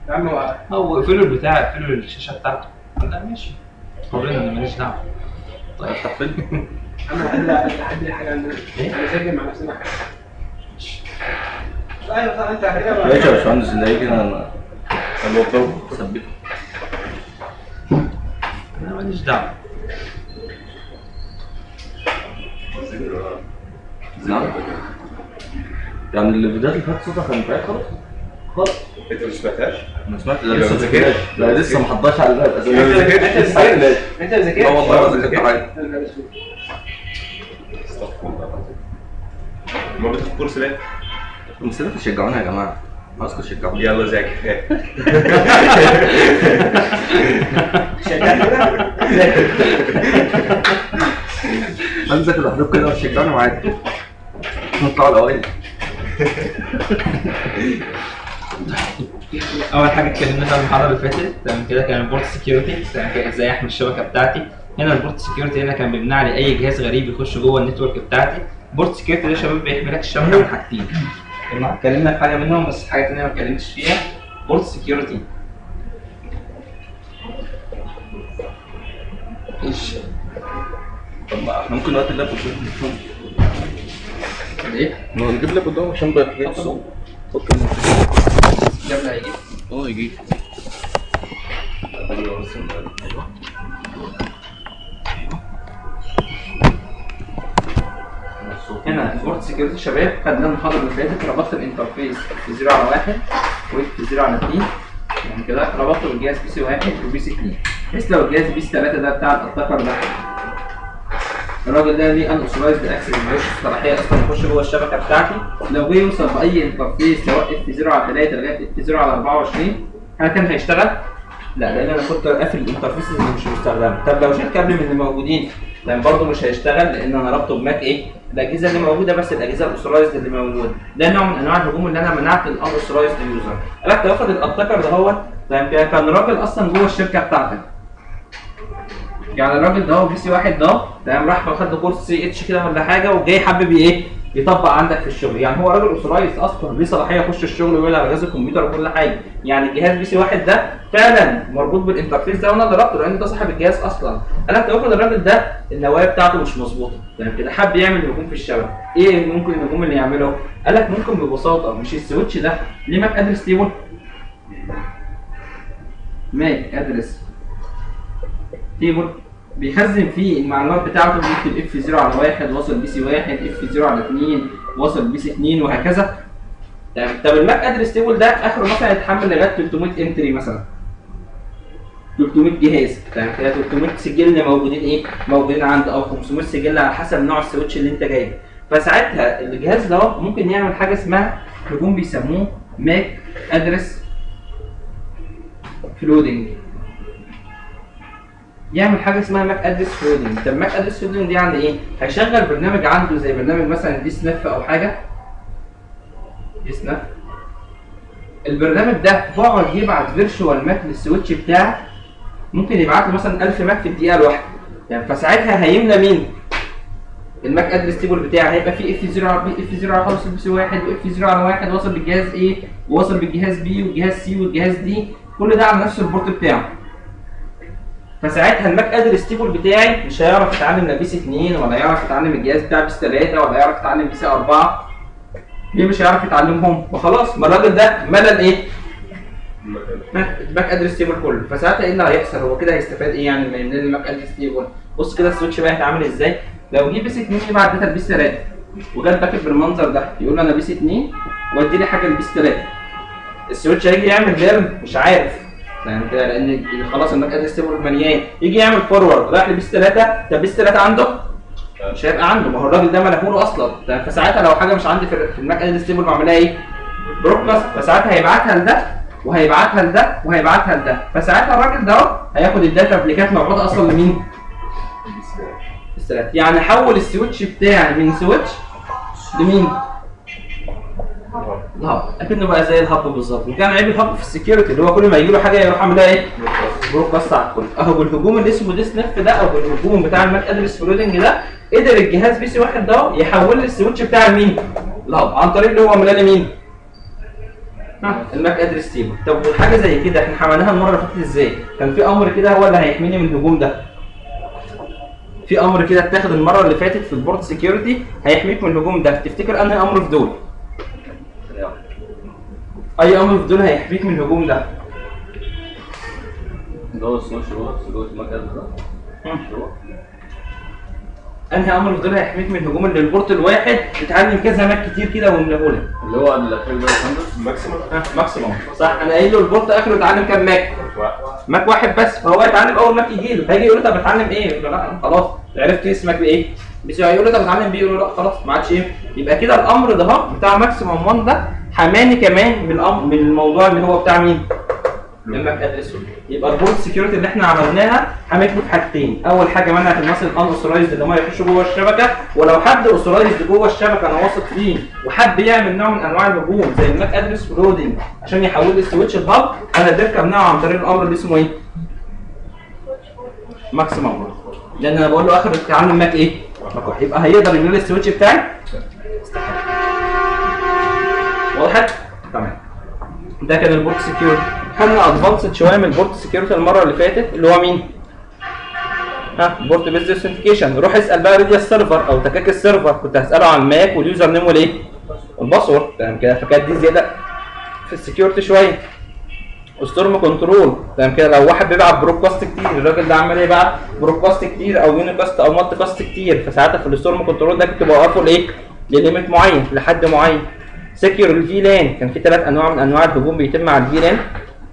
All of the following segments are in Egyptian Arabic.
يا عم هو او اقفلوا البتاع اقفلوا الشاشه بتاعته لا ماشي قولنا انا ماليش دعوه طيب افتح فيلم انا عندي عندي حاجه عندنا إيه؟ انا ساكن مع نفسنا حاجه ايوه صح انت كده ماشي يا باشمهندس اللي هيجي انا انا بوضبه ثبته انا ماليش دعوه نعم يعني الفيديوهات اللي فاتت صوتها كان بعيد خلاص خلاص انت ما سمعتهاش؟ انا سمعت ده يبقى لسه ما ذاكرتش ذاكرتش. لا لسه ما حضرش على الباب انت اساسا ذاكرت لسه عارف. انت ذاكرت لا والله ما ذاكرت حاجه استغفر الله العظيم ما بتاخد كورس ليه؟ المسلمين تشجعونا يا جماعه عاوزكم تشجعوني يلا ذاكر هنذاكر لوحدكم كده وتشجعوني معاكم نطلعوا الاوائل اول حاجه اتكلمنا فيها المحاضره اللي فاتت تمام كده كان البورت سكيورتي تمام كده ازاي احمي الشبكه بتاعتي هنا البورت سكيورتي هنا كان بيمنع لي اي جهاز غريب يخش جوه النتورك بتاعتي بورت سكيورتي ده يا شباب بيحمي لك الشبكه من حاجتين كنا اتكلمنا في حاجه منهم بس حاجه ثانيه ما اتكلمتش فيها بورت سكيورتي ايش طب ما احنا ممكن نوقف اللاب قدام ايه ما نجيب لاب قدام عشان بقى حاجات الصوت اوكي جاب هيجي اه يجي هنا البورت سكيورتي شباب خدنا المحاضره اللي فاتت ربطت الانترفيس في 0 على 1 وفي 0 على 2 يعني كده ربطته بالجهاز بي سي 1 وبي سي 2 بحيث لو الجهاز بي سي 3 ده بتاع الاتاكر ده الراجل ده ليه ان اوثرايزد اكسس ملوش صلاحيه اصلا يخش جوه الشبكه بتاعتي لو جه يوصل باي انترفيس سواء اف 0 على 3 لغايه اف 0 على 24 هل كان هيشتغل؟ لا لان انا كنت قافل الانترفيسز اللي مش مستخدمه طب لو شلت كابل من اللي موجودين لان برضه مش هيشتغل لان انا رابطه بماك ايه الاجهزه اللي موجوده بس الاجهزه الاوثرايزد اللي موجوده ده نوع من انواع الهجوم اللي انا منعت الاوثرايزد يوزر قال لك تاخد الاتاكر ده هو تمام كده كان راجل اصلا جوه الشركه بتاعتك يعني الراجل ده هو بي سي واحد ده تمام راح واخد له كورس سي اتش كده ولا حاجه وجاي حابب ايه يطبق عندك في الشغل يعني هو راجل اوثرايز اصلا ليه صلاحيه يخش الشغل ويقول على جهاز الكمبيوتر وكل حاجه يعني الجهاز بي سي واحد ده فعلا مربوط بالانترفيس ده وانا ضربته لان ده صاحب الجهاز اصلا انا كنت واخد الراجل ده النوايا بتاعته مش مظبوطه تمام كده حب يعمل هجوم في الشبكه ايه ممكن الهجوم اللي يعمله قال لك ممكن ببساطه مش السويتش ده ليه ماك ادرس تيبل ماك ادرس تيبل بيخزن فيه المعلومات بتاعته بيكتب اف 0 على 1 واصل بي سي 1 اف 0 على 2 واصل بي سي 2 وهكذا تمام طب الماك ادرس تيبل ده اخره مثلا يتحمل لغايه 300 انتري مثلا 300 جهاز تمام كده 300 سجل موجودين ايه موجودين عند او 500 سجل على حسب نوع السويتش اللي انت جايبه فساعتها الجهاز ده ممكن يعمل حاجه اسمها هجوم بيسموه ماك ادرس فلودنج يعمل حاجه اسمها ماك ادرس فلودنج طب ماك ادرس فلودنج دي يعني ايه هيشغل برنامج عنده زي برنامج مثلا دي سنف او حاجه دي سنف البرنامج ده بيقعد يبعت فيرتشوال ماك للسويتش بتاعك ممكن يبعت له مثلا 1000 ماك في الدقيقه الواحده يعني فساعتها هيملى مين الماك ادرس تيبل بتاعي هيبقى فيه اف 0 على اف 0 على خمسة بي سي 1 واف 0 على 1 واصل بالجهاز ايه وواصل بالجهاز بي والجهاز سي والجهاز دي كل ده على نفس البورت بتاعه فساعتها الماك ادرس تيبل بتاعي مش هيعرف يتعلم لا بي سي 2 ولا يعرف يتعلم الجهاز بتاع بي سي 3 ولا يعرف يتعلم بي سي 4 ليه مش هيعرف يتعلمهم وخلاص ما الراجل ده ملى الايه الماك ادرس تيبل كله فساعتها ايه اللي هيحصل هو كده هيستفاد ايه يعني لما يملى الماك ادرس تيبل بص كده السويتش بقى هيتعامل ازاي لو جه بي سي 2 يبعت داتا لبي سي 3 وجا الباكت بالمنظر ده يقول انا بي سي 2 وادي لي حاجه لبي سي 3 السويتش هيجي يعمل ليرن مش عارف يعني كده لان خلاص الماك ادرس تيبل مليان يجي يعمل فورورد رايح لبيس 3 طب بيس 3 عنده مش هيبقى عنده ما هو الراجل ده ملهوله اصلا طيب فساعتها لو حاجه مش عندي في في الماك ادرس تيبل بعملها ايه؟ بروكاست فساعتها هيبعتها لده وهيبعتها لده وهيبعتها لده فساعتها الراجل ده أهو هياخد الداتا اللي كانت مبعوثه اصلا لمين؟ الثلاث يعني حول السويتش بتاعي من سويتش لمين؟ الهب اكنه بقى زي الهب بالظبط وكان عيب الهب في السكيورتي اللي هو كل ما يجي له حاجه يروح عاملها ايه؟ بروك بس على الكل اهو بالهجوم اللي اسمه ديس نف ده او بالهجوم بتاع الماك ادرس فلودنج ده قدر الجهاز بي سي واحد ده يحول لي السويتش بتاع مين؟ الهب عن طريق اللي هو ملاني مين؟ ها الماك ادرس تيبل طب وحاجه زي كده احنا عملناها المره اللي فاتت ازاي كان في امر كده هو اللي هيحميني من الهجوم ده في امر كده اتاخد المره اللي فاتت في البورد سكيورتي هيحميك من الهجوم ده تفتكر انهي امر في دول اي امر في دول هيحميك من الهجوم ده اللي هو اسمه شروط شروط المكان ده مم. شروط انهي امر في دول هيحميك من الهجوم اللي البورت الواحد اتعلم كذا ماك كتير كده وملهولك اللي هو الاخير ده الهندس ماكسيمم ها ماكسيموم صح انا قايل له البورت اخره اتعلم كام ماك ماك واحد بس فهو يتعلم اول ماك يجي له هيجي يقول له طب اتعلم ايه؟ يقول له لا خلاص عرفت اسمك بايه؟ بس هيقول له طب اتعلم بيه يقول له لا خلاص ما عادش ايه يبقى كده الامر ده اهو بتاع ماكسيموم 1 ده حماني كمان من الامر من الموضوع اللي هو بتاع مين؟ الماك ادرس يبقى البورد سكيورتي اللي احنا عملناها حماته في حاجتين اول حاجه منعت الناس الان اوثرايزد اللي هم يخشوا جوه الشبكه ولو حد اوثرايزد جوه الشبكه انا واثق فيه وحب يعمل نوع من انواع الهجوم زي الماك ادرس لودنج عشان يحول السويتش الهاب انا قدرت امنعه عن طريق الامر اللي اسمه ايه؟ ماكسيمم لان انا بقول له اخر اتعلم ماك ايه؟ ماك واحد. يبقى هيقدر يملى السويتش بتاعي وضحت؟ تمام ده كان البورت سكيورتي خدنا ادفانسد شويه من البورت سكيورتي المره اللي فاتت اللي هو مين؟ ها بورت بيز اوثنتيكيشن روح اسال بقى ريديا السيرفر او تكاك السيرفر كنت هساله عن الماك واليوزر نيم والايه؟ والباسورد تمام كده فكانت دي زياده في السكيورتي شويه ستورم كنترول تمام كده لو واحد بيلعب برودكاست كتير الراجل ده عمل ايه بقى؟ برودكاست كتير او يونيكاست او مالتي كاست كتير فساعتها في الستورم كنترول ده كنت بوقفه لايه؟ لليميت معين لحد معين سكيور الفي لان كان في ثلاث انواع من انواع الهجوم بيتم على الفي لان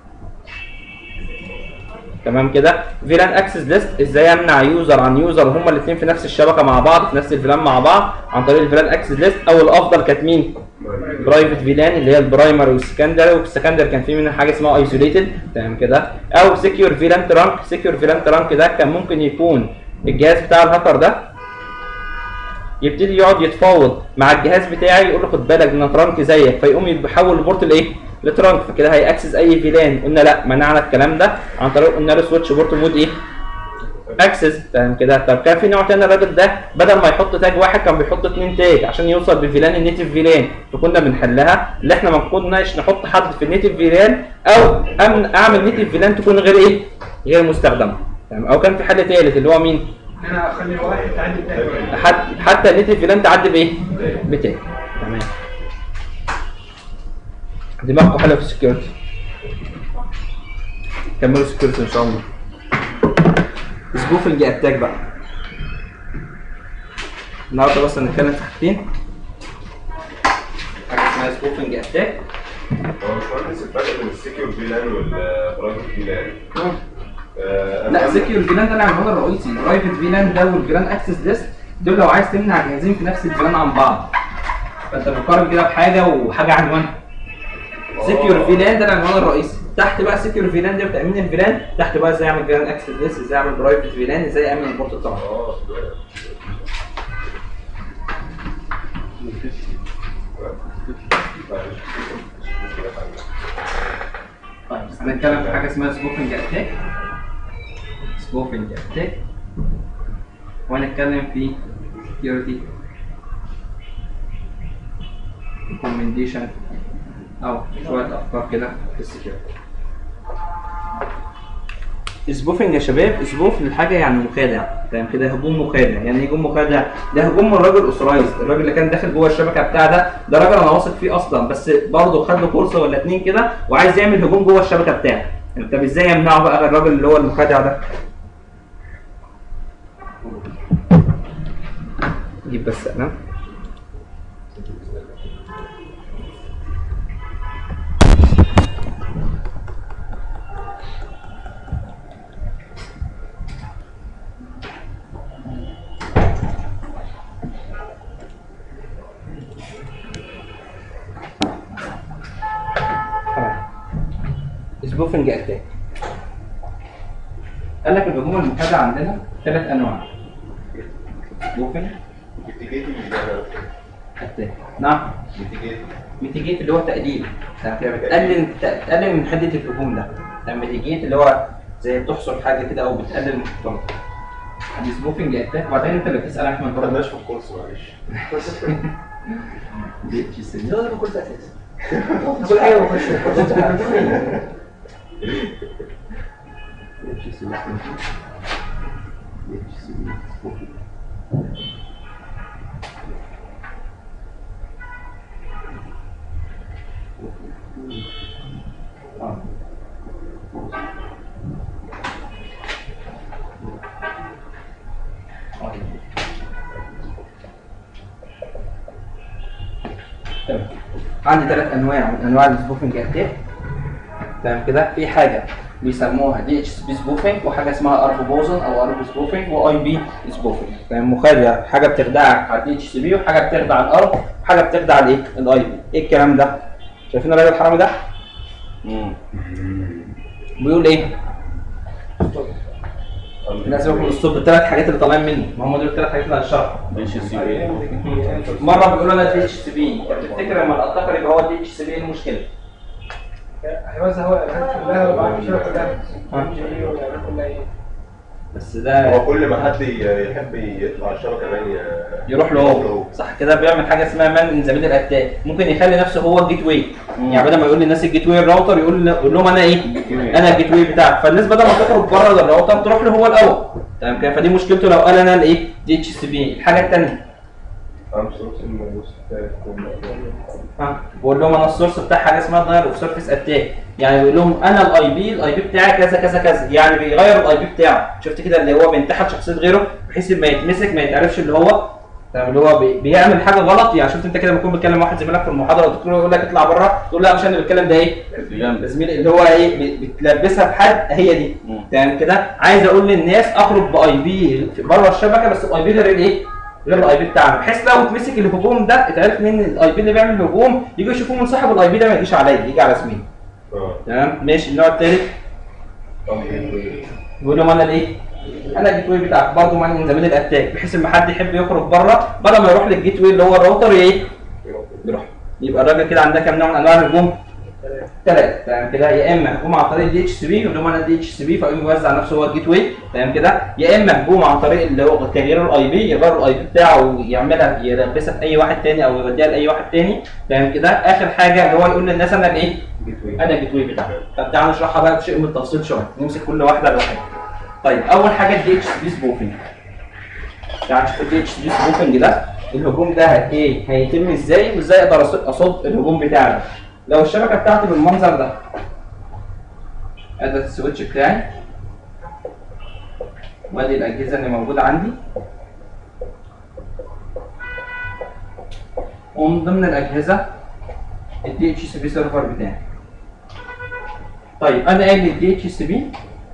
تمام كده فيلان اكسس ليست ازاي امنع يوزر عن يوزر هما الاثنين في نفس الشبكه مع بعض في نفس الفيلان مع بعض عن طريق الفيلان اكسس ليست او الافضل كانت مين برايفت فيلان اللي هي البرايمري والسكندري وفي السكندري كان في منها حاجه اسمها ايزوليتد تمام كده او سكيور فيلان ترانك سكيور فيلان ترانك ده كان ممكن يكون الجهاز بتاع الهاكر ده يبتدي يقعد يتفاوض مع الجهاز بتاعي يقول له خد بالك ده انا ترانك زيك فيقوم يحول البورت لايه؟ لترانك فكده هيأكسس اي فيلان قلنا لا منعنا الكلام ده عن طريق قلنا له سويتش بورت مود ايه؟ اكسس تمام كده طب كان في نوع تاني الراجل ده بدل ما يحط تاج واحد كان بيحط اتنين تاج عشان يوصل بفيلان النيتف فيلان فكنا بنحلها اللي احنا ما كناش نحط حد في النيتف فيلان او أمن اعمل نيتف فيلان تكون غير ايه؟ غير مستخدمه تمام او كان في حل ثالث اللي هو مين؟ انا اخلي واحد تعدي التاني حتى حتى النيتف فيلان تعدي بايه؟ بتاعي تمام دماغكم حلوه في السكيورتي كملوا السكيورتي ان شاء الله سبوفنج اتاك بقى النهارده بس هنتكلم في حاجتين حاجه اسمها سبوفنج اتاك هو مش مهندس الفرق بين السكيور فيلان والبرايفت فيلان آه، لا أنا- سكيور فيلان ده العنوان الرئيسي برايفت فيلان ده والفيلان اكسس ليست دول لو عايز تمنع جهازين في نفس الفيلان عن بعض فانت بتقارن كده بحاجه وحاجه عنوان سكيور فيلان ده العنوان الرئيسي تحت بقى سكيور فيلان ده بتامين الفيلان تحت بقى ازاي اعمل فيلان اكسس ليست ازاي اعمل برايفت فيلان ازاي امن البورت بتاعه اه طيب هنتكلم في حاجه اسمها سبوفنج اتاك سبوفنج اتاك وهنتكلم في سكيورتي ريكومنديشن او شويه افكار كده في السكيورتي سبوفنج يا شباب سبوف للحاجه يعني مخادع تمام كده هجوم مخادع يعني ايه هجوم مخادع ده هجوم من الراجل اوثرايز الراجل اللي كان داخل جوه الشبكه بتاع ده ده راجل انا واثق فيه اصلا بس برضه خد له فرصه ولا اتنين كده وعايز يعمل هجوم جوه الشبكه بتاعه طب ازاي يمنعه بقى الراجل اللي هو المخادع ده جيب بس قلم سبوفنج اتاك قال لك الهجوم المخادع عندنا ثلاث انواع سبوفنج اتاك نعم ميتيجيت اللي هو تقليل تمام كده بتقلل تقلل من حده الهجوم ده تمام ميتيجيت اللي هو زي بتحصر حاجه كده او بتقلل من خطورتها دي سبوفنج اتاك وبعدين انت اللي بتسال احمد ما برضه خدناش في الكورس معلش دي في السن ده انا كنت اساسا كل حاجه بخش تمام عندي ثلاث انواع من انواع السبوفنج اتاك تمام كده في حاجه بيسموها دي اتش بي سبوفنج وحاجه اسمها ارب بوزن او ارب سبوفنج واي بي سبوفنج تمام مخادع حاجه بتخدعك على الدي اتش سي بي وحاجه بتخدع الارب وحاجه بتخدع الايه الاي بي ايه الكلام ده شايفين الراجل الحرامي ده بيقول ايه الناس بيقول الاسلوب الثلاث حاجات اللي طالعين مني ما هم دول الثلاث حاجات اللي هشرحهم ماشي سي بي مره بيقولوا انا دي اتش سي بي تفتكر لما الاتاكر يبقى هو دي اتش سي بي ايه المشكله؟ هيوزع هو الاعلانات كلها ومعاه الشبكه كلها ام جي اي والاعلانات كلها ايه بس ده هو كل ما حد ي- يحب يطلع الشبكه كمان ي- يروح له هو صح كده بيعمل حاجه اسمها مان ان ذا ميدل اتاك ممكن يخلي نفسه هو الجيت واي يعني بدل ما يقول للناس الجيت واي الراوتر يقول يقول لهم انا ايه انا الجيت واي بتاعك فالناس بدل ما تخرج بره الراوتر تروح له هو الاول تمام كده فدي مشكلته لو قال انا الايه دي اتش سي بي الحاجه الثانيه I'm sourcing my host ها بقول لهم انا السورس بتاع حاجه اسمها داير اوف سيرفيس اتاك يعني بيقول لهم انا الاي بي الاي بي بتاعي كذا كذا كذا يعني بيغير الاي بي بتاعه شفت كده اللي هو بينتحل شخصيه غيره بحيث ما يتمسك ما يتعرفش اللي هو تمام اللي هو بي- بيعمل حاجه غلط يعني شفت انت كده لما تكون بتكلم واحد زميلك في المحاضره والدكتور يقول لك اطلع بره تقول لا مش انا اللي بتكلم ده ايه جامد زميلي اللي هو ايه بي- بتلبسها بحد هي دي مم. تمام كده عايز اقول للناس اخرج باي بي بره الشبكه بس الاي بي غير الايه غير الاي بي بتاعنا بحيث لو اتمسك الهجوم ده اتعرف مين الاي بي اللي بيعمل هجوم يجوا يشوفوه من صاحب الاي بي ده ما يجيش عليا يجي على زميلي اه تمام ماشي النوع الثالث بيقول لهم انا الايه انا الجيت واي بتاعك برضه مع زميل الاتاك بحيث ان حد يحب يخرج بره بدل ما يروح للجيت واي اللي هو الراوتر ايه يروح يبقى الراجل كده عندها كام نوع من انواع الهجوم ثلاثة تمام كده يا اما هجوم عن طريق الدي اتش سي بي يقول لهم انا الدي اتش سي بي فيقوم يوزع نفسه هو الجيت واي تمام كده يا اما هجوم عن طريق اللي هو تغيير الاي بي يغير الاي بي بتاعه ويعملها يلبسها في اي واحد تاني او يوديها لاي واحد تاني تمام كده اخر حاجه اللي هو يقول للناس انا الايه انا الجيت واي بتاعي طب تعالى نشرحها بقى بشيء من التفصيل شويه نمسك كل واحده لوحدها طيب اول حاجه الدي اتش سي بي سبوفنج يعني نشوف الدي اتش سي بي سبوفنج ده الهجوم ده هت- ايه هيتم ازاي وازاي اقدر أصد- اصد الهجوم بتاعي ده. لو الشبكه بتاعتي بالمنظر ده ادي السويتش بتاعي وادي الاجهزه اللي موجوده عندي ومن ضمن الاجهزه الدي اتش سي بي سيرفر بتاعي طيب انا قايل الدي اتش سي بي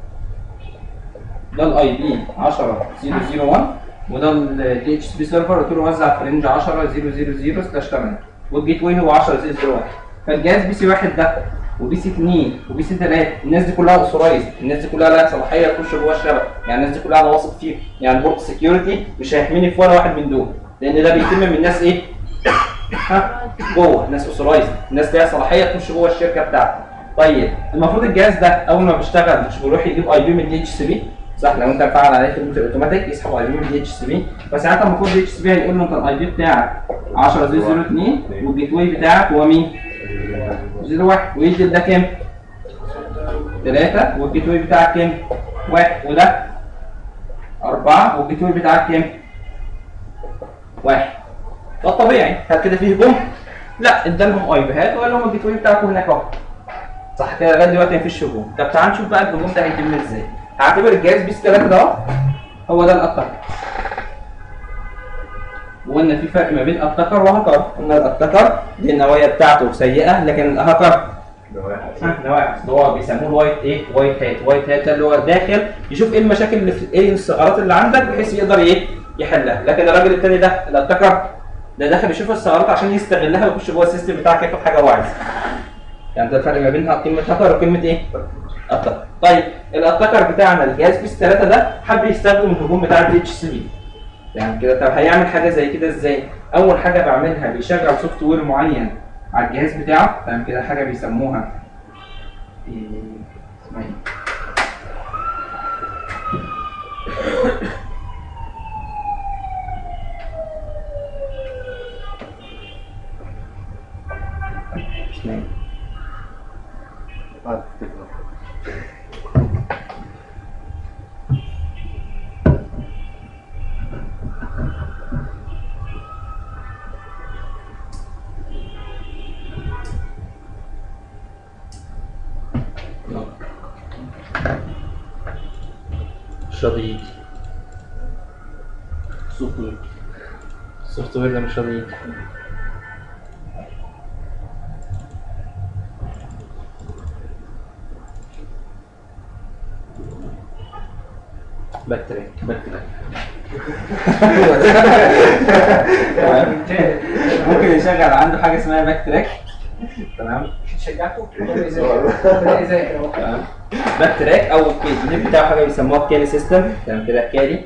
ده الاي بي 10001 وده الدي اتش سي بي سيرفر قلت له وزع في رينج 10000 سلاش 8 والجيت واي هو 10001 فالجهاز بي سي 1 ده وبي سي 2 وبي سي 3 الناس دي كلها اوثورايزد الناس دي كلها لها صلاحيه تخش جوه الشبكه يعني الناس دي كلها انا واثق فيها يعني بورت سكيورتي مش هيحميني في ولا واحد من دول لان ده بيتم من ناس ايه ها جوه ناس اوثورايزد الناس ليها صلاحيه تخش جوه الشركه بتاعتي طيب المفروض الجهاز ده اول ما بيشتغل مش بيروح يجيب اي بي من دي اتش سي بي صح لو انت مفعل عليه خدمه الاوتوماتيك يسحب اي بي من دي اتش سي بي فساعتها المفروض دي اتش سي بي هيقول له انت الاي بي بتاعك 10002 والجيت واي بتاعك هو مين؟ 01 ويدي ده كام؟ 3 والجيت واي بتاعك كام؟ 1 وده 4 والجيت واي بتاعك كام؟ 1 ده الطبيعي هل كده فيه هجوم؟ لا ادى لهم اي بيهات وقال لهم الجيت واي بتاعكم هناك اهو صح كده لغايه دلوقتي مفيش هجوم طب تعال نشوف بقى الهجوم ده هيتم ازاي هعتبر الجهاز بيس 3 ده اهو هو ده الاتاكر وقلنا في فرق ما بين اتاكر وهاكر قلنا الاتاكر دي النوايا بتاعته سيئه لكن الهاكر ده واحد ها، نوايا اللي هو بيسموه الوايت ايه وايت هات وايت هات ده اللي هو داخل يشوف ايه المشاكل اللي في ايه الثغرات اللي عندك بحيث يقدر ايه يحلها لكن الراجل التاني ده الاتاكر ده داخل يشوف الثغرات عشان يستغلها ويخش جوه السيستم بتاعك ياخد حاجه هو عايزها يعني ده الفرق ما بين كلمه هاكر وكلمه ايه اتاكر طيب الاتاكر بتاعنا الجهاز بيس 3 ده حب يستخدم الهجوم بتاع الدي اتش سي بي يعني كده طب هيعمل حاجه زي كده ازاي اول حاجه بعملها بيشغل سوفت وير معين على الجهاز بتاعه تمام كده حاجه بيسموها إيه، اسمها ايه مش راضي يجي سوفت وير السوفت وير ده مش راضي يجي باك تراك باك تراك ممكن يشغل عنده حاجه اسمها باك تراك تمام شجعته بدأ يذاكر بدأ يذاكر أهو. تمام باك تراك او الكيل النيم بتاعه حاجه بيسموها كالي سيستم تمام كده كالي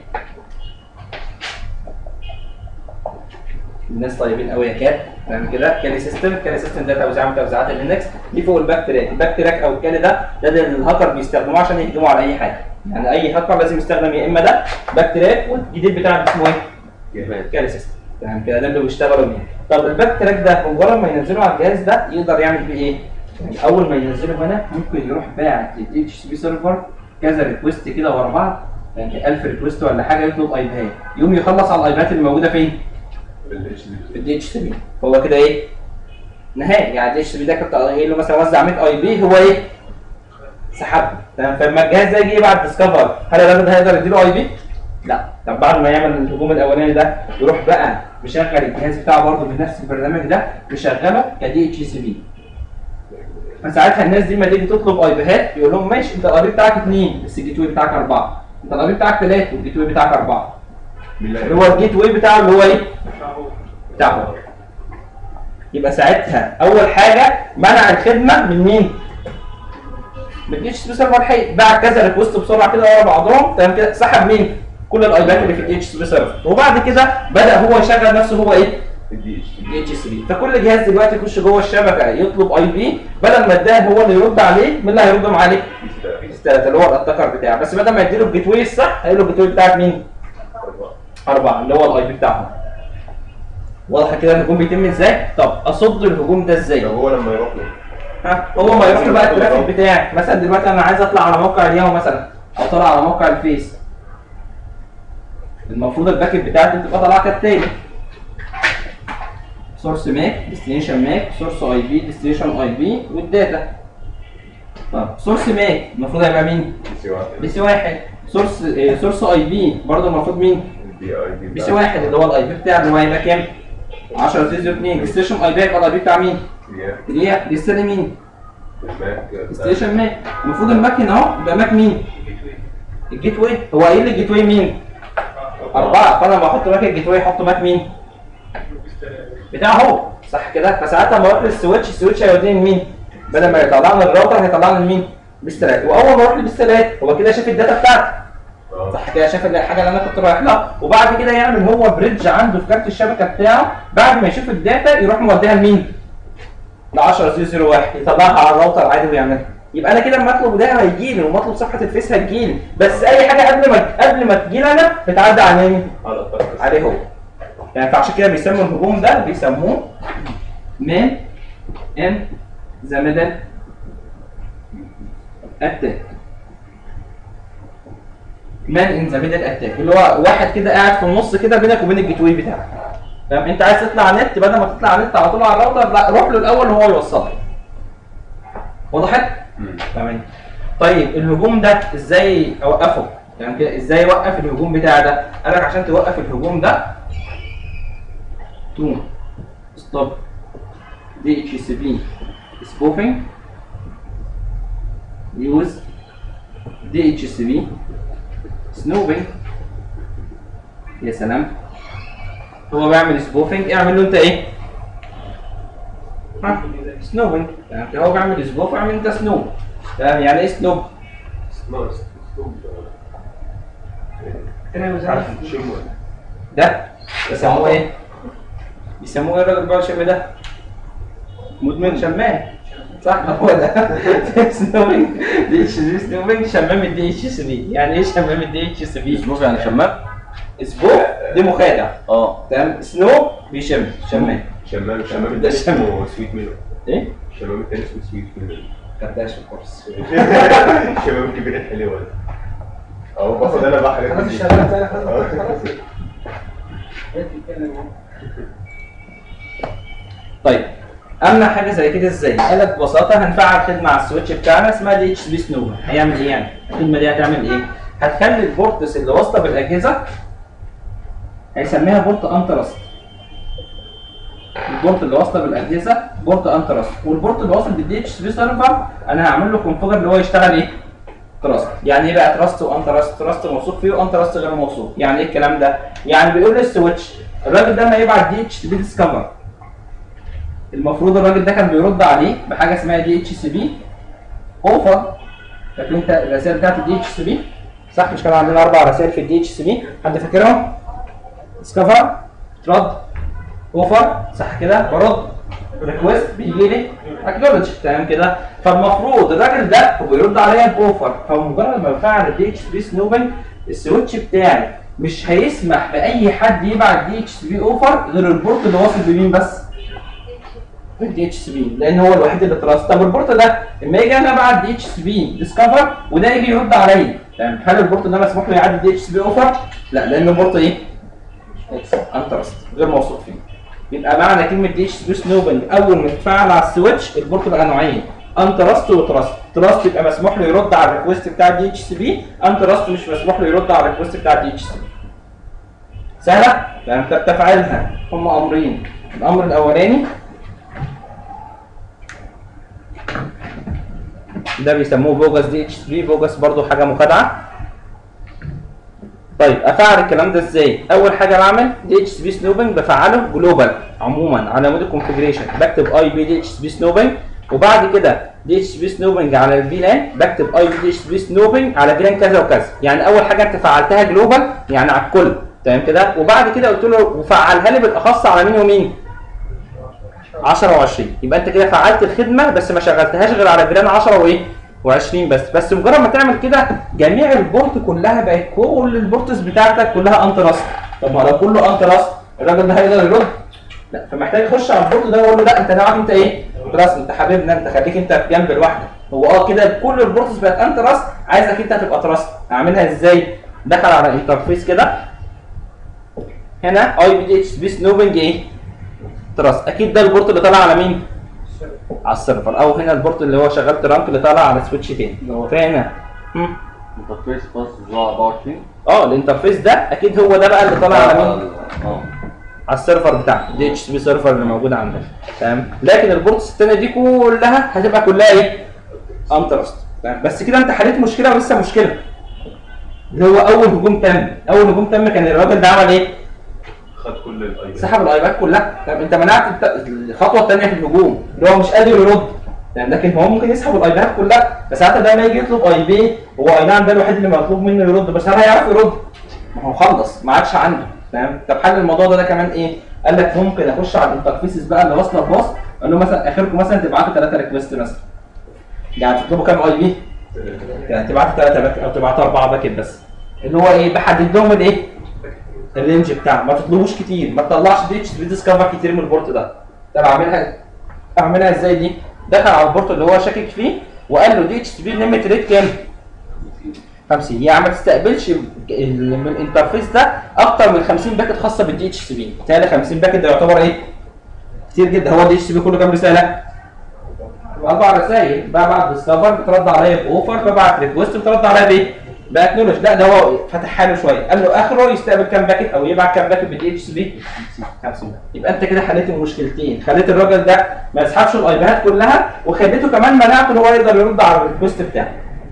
الناس طيبين قوي يا كات تمام كده كالي سيستم كالي سيستم ده توزيع من توزيعات اللينكس دي فوق الباك تراك الباك تراك او الكالي ده ده اللي الهاكر بيستخدموه عشان يهجموا على اي حاجه يعني اي هاكر لازم يستخدم يا اما ده باك تراك والجديد بتاعه اسمه ايه؟ كالي سيستم تمام كده ده اللي بيشتغلوا بيه طب الباك تراك ده مجرد ما ينزله على الجهاز ده يقدر يعمل فيه ايه؟ يعني اول ما ينزله هنا ممكن يروح باعت لل اتش سي بي سيرفر كذا ريكوست كده ورا بعض يعني 1000 ريكوست ولا حاجه يطلب ايباد يقوم يخلص على الايباد اللي موجوده فين؟ في الدي اتش سي بي فهو كده ايه؟ نهائي يعني الدي اتش سي بي ده كنت قايل له مثلا وزع 100 اي بي هو ايه؟ سحب تمام فلما الجهاز ده يجي يبعت ديسكفر هل الراجل ده هيقدر يديله اي بي؟ لا طب بعد ما يعمل الهجوم الاولاني ده يروح بقى مشغل الجهاز بتاعه برضه بنفس البرنامج ده مشغله كدي اتش سي بي فساعتها الناس دي لما تيجي تطلب اي بيهات يقول لهم ماشي انت الاي بي بتاعك اثنين بس الجيت واي بتاعك اربعه انت الاي بي بتاعك ثلاثه والجيت واي بتاعك اربعه اللي هو الجيت واي بتاعه اللي هو ايه؟ بتاعه يبقى ساعتها اول حاجه منع الخدمه من مين؟ من الاتش سي بي سيرفر حي بعد كذا ريكوست بسرعه كده ورا بعضهم تمام كده سحب مين؟ كل الايبات اللي في الاتش سي بي سيرفر وبعد كده بدا هو يشغل نفسه هو ايه؟ الدي دي اتش سي بي فكل جهاز دلوقتي يخش جوه الشبكه يطلب اي بي بدل ما اداه هو اللي يرد عليه مين اللي هيرد معاه عليه؟ الثلاثه اللي هو الاتاكر بتاعه بس بدل ما يديله الجيت واي الصح هيقول له الجيت واي بتاعك مين؟ اربعه اللي هو الاي بي بتاعهم واضحه كده الهجوم بيتم ازاي؟ طب اصد الهجوم ده ازاي؟ طب هو لما يروح له ها هو ما يروح له بقى الترافيك بتاعك مثلا دلوقتي انا عايز اطلع على موقع الياهو مثلا او طالع على موقع الفيس المفروض الباك اب بتاعتي تبقى طالعه كالتالي سورس ماك ديستنيشن ماك سورس اي بي ديستنيشن اي بي والداتا طب سورس ماك المفروض هيبقى مين؟ بي سي واحد بي سي واحد سورس سورس اي بي برضه المفروض مين؟ البي اي بي بي سي واحد اللي هو الاي بي بتاعه اللي هو هيبقى كام؟ 10 2 ديستنيشن اي بي هيبقى الاي بي بتاع مين؟ اللي هي ديستني مين؟ ستيشن ماك المفروض الماك هنا اهو يبقى ماك مين؟ الجيت واي هو قايل لي الجيت واي مين؟ أربعة فأنا لما أحط ماك الجيت واي أحط ماك مين؟ بتاعه هو صح كده؟ فساعتها لما أروح للسويتش السويتش هيوديني لمين؟ بدل ما يطلعني الراوتر هيطلعني لمين؟ بيستلات وأول ما أروح للبيستلات هو كده شاف الداتا بتاعتي صح كده شاف الحاجه اللي انا كنت رايح لها وبعد كده يعمل هو بريدج عنده في كارت الشبكه بتاعه بعد ما يشوف الداتا يروح موديها لمين؟ ل 10001 يطلعها على الراوتر عادي ويعملها يبقى انا كده لما اطلب ده هيجي لي وما اطلب صفحه الفيس هتجي لي بس اي حاجه قبل ما قبل ما تجي لي انا بتعدي على مين؟ على الطرف عليه هو يعني فعشان كده بيسموا الهجوم ده بيسموه مان ان ذا ميدل اتاك مان ان ذا ميدل اتاك اللي هو واحد كده قاعد في النص كده بينك وبين الجيت واي بتاعك تمام انت عايز تطلع على النت بدل ما تطلع على النت على طول على الراوتر لا روح له الاول وهو يوصلك وضحت؟ تمام طيب الهجوم ده ازاي اوقفه؟ يعني كده ازاي اوقف الهجوم بتاعي ده؟ قال لك عشان توقف الهجوم ده تو ستوب دي اتش سي بي سبوفينج يوز دي اتش سي بي سنوبينج يا سلام هو بيعمل سبوفينج اعمل له انت ايه؟ ها سنوبينج يعني هو بيعمل سبوف اعمل انت سنوب تمام يعني ايه سنوب؟ سمارت كلام زي عارف شمو ده بيسموه ايه؟ بيسموه ايه الراجل بتاع الشم ده؟ مدمن شمام صح هو ده سنوبينج دي اتش سي بي سنوبينج شمام الدي اتش سي بي يعني ايه شمام الدي اتش سي بي؟ اسمه يعني شمام سبوف دي مخادع اه تمام سنوب بيشم شمام شمام شمام ده التاني شمام. اسمه سويت ميلو ايه؟ الشمام التاني اسمه سويت ميلو خدتهاش في الكورس شباب كبير الحلوة اهو باخد انا بقى حاجات خلاص من دي. الشغالات انا خلاص خلاص طيب امنع حاجه زي كده ازاي؟ قال لك ببساطه هنفعل خدمه على السويتش بتاعنا اسمها دي اتش بي سنوبر هيعمل ايه يعني؟ الخدمه دي هتعمل ايه؟ هتخلي البورتس اللي واصله بالاجهزه هيسميها بورت انترست البورت اللي واصله بالاجهزه بورت انترست والبورت اللي واصل بالدي اتش بي سيرفر انا هعمل له كونفيجر اللي هو يشتغل ايه؟ تراست يعني ايه بقى تراست وانترست تراست موثوق فيه وانترست غير موثوق يعني ايه الكلام ده يعني بيقول للسويتش الراجل ده ما يبعت دي اتش بي ديسكفر المفروض الراجل ده كان بيرد عليه بحاجه اسمها دي اتش سي بي اوفر فاكر انت الرسائل بتاعت الدي اتش سي بي صح مش كان عندنا اربع رسائل في الدي اتش سي بي حد فاكرهم؟ ديسكفر ترد اوفر صح كده برد ريكوست بيجي لي اكنولج تمام كده فالمفروض الراجل ده هو بيرد عليا باوفر فمجرد ما بفعل الدي اتش بي سنوبنج السويتش بتاعي مش هيسمح باي حد يبعت دي اتش بي اوفر غير البورت اللي واصل بمين بس بالدي اتش سي بي لان هو الوحيد اللي تراست طب البورت ده لما يجي انا ابعت دي اتش سي بي ديسكفر وده يجي يرد عليا تمام هل البورت ده مسموح له يعدي دي اتش سي بي اوفر؟ لا لان البورت ايه؟ انترست غير موثوق فيه يبقى معنى كلمه دي اتش سي بي سنوبنج اول ما تتفعل على السويتش البورت بقى نوعين انترست وتراست تراست يبقى مسموح له يرد على الريكوست بتاع الدي اتش سي بي انترست مش مسموح له يرد على الريكوست بتاع الدي اتش سي بي سهله؟ فانت بتفعلها هم امرين الامر الاولاني ده بيسموه بوجس دي اتش بي بوجس برضو حاجه مخادعه طيب افعل الكلام ده ازاي اول حاجه بعمل دي اتش بي سنوبنج بفعله جلوبال عموما على مود الكونفجريشن بكتب اي بي دي اتش بي سنوبنج وبعد كده دي اتش بي سنوبنج على الفي لان بكتب اي بي دي اتش بي سنوبنج على في لان كذا وكذا يعني اول حاجه انت فعلتها جلوبال يعني على الكل تمام كده وبعد كده قلت له وفعلها لي بالاخص على مين ومين 10 و20 يبقى انت كده فعلت الخدمه بس ما شغلتهاش غير على جيران 10 وايه و20 بس بس مجرد ما تعمل كده جميع البورت كلها بقت كل البورتس بتاعتك كلها انتراست طب ما لو كله انتراست الراجل ده هيقدر يرد لا فمحتاج يخش على البورت ده ويقول له لا انت نوعك انت ايه تراست انت حبيبنا انت خليك انت في جنب لوحدك هو اه كده كل البورتس بقت انتراست عايزك انت تبقى تراست اعملها ازاي دخل على انترفيس كده هنا اي بي دي اتش بي سنوبنج ايه تراست اكيد ده البورت اللي طالع على مين على السيرفر او هنا البورت اللي هو شغال ترانك اللي طالع على سويتش تاني فهنا مم. انترفيس بس 24 اه الانترفيس ده اكيد هو ده بقى اللي طالع على مين اه على السيرفر بتاعك دي اتش بي سيرفر اللي موجود عندك تمام لكن البورتس التانية دي كلها هتبقى كلها ايه انترست تمام بس كده انت حليت مشكله ولسه مشكله اللي هو اول هجوم تم اول هجوم تم كان الراجل ده عمل ايه خد كل الايام سحب الايباد كلها طب انت منعت الت- الخطوه الثانيه في الهجوم اللي هو مش قادر يرد يعني لكن هو ممكن يسحب الايباد كلها بس ساعتها ده ما يجي يطلب اي بي هو اي نعم ده الوحيد اللي مطلوب منه يرد بس هل هيعرف يرد؟ ما هو خلص ما عادش عنده فاهم طب حل الموضوع ده, ده كمان ايه؟ قال لك ممكن اخش على الانترفيسز بقى اللي واصله بباص اقول له مثلا اخركم مثلا تبعتوا ثلاثه ريكوست مثلا يعني تطلبوا كام اي بي؟ يعني تبعتوا ثلاثه باك او تبعتوا اربعه باكت بس اللي هو ايه بحدد لهم الايه؟ الرينج بتاعه ما تطلبوش كتير ما تطلعش دي اتش بي ديسكفر كتير من البورت ده طب اعملها اعملها ازاي دي دخل على البورت اللي هو شاكك فيه وقال له دي اتش بي ليميت ريت كام 50 يعني ما تستقبلش ال- من الانترفيس ده اكتر من 50 باكت خاصه بالدي اتش سي بي بالتالي 50 باكت ده يعتبر ايه كتير جدا هو الدي اتش سي بي كله كام رساله اربع رسائل ببعت ديسكفر بترد عليا باوفر ببعت ريكوست بترد عليا بايه باكنولج لا ده هو فتح حاله شويه قال له اخره يستقبل كام باكت او يبعت كام باكت بالدي اتش سي بي 50 يبقى انت كده حليت المشكلتين خليت الراجل ده ما يسحبش الايباد كلها وخليته كمان منعته ان هو يقدر يرد على الريكوست بتاعه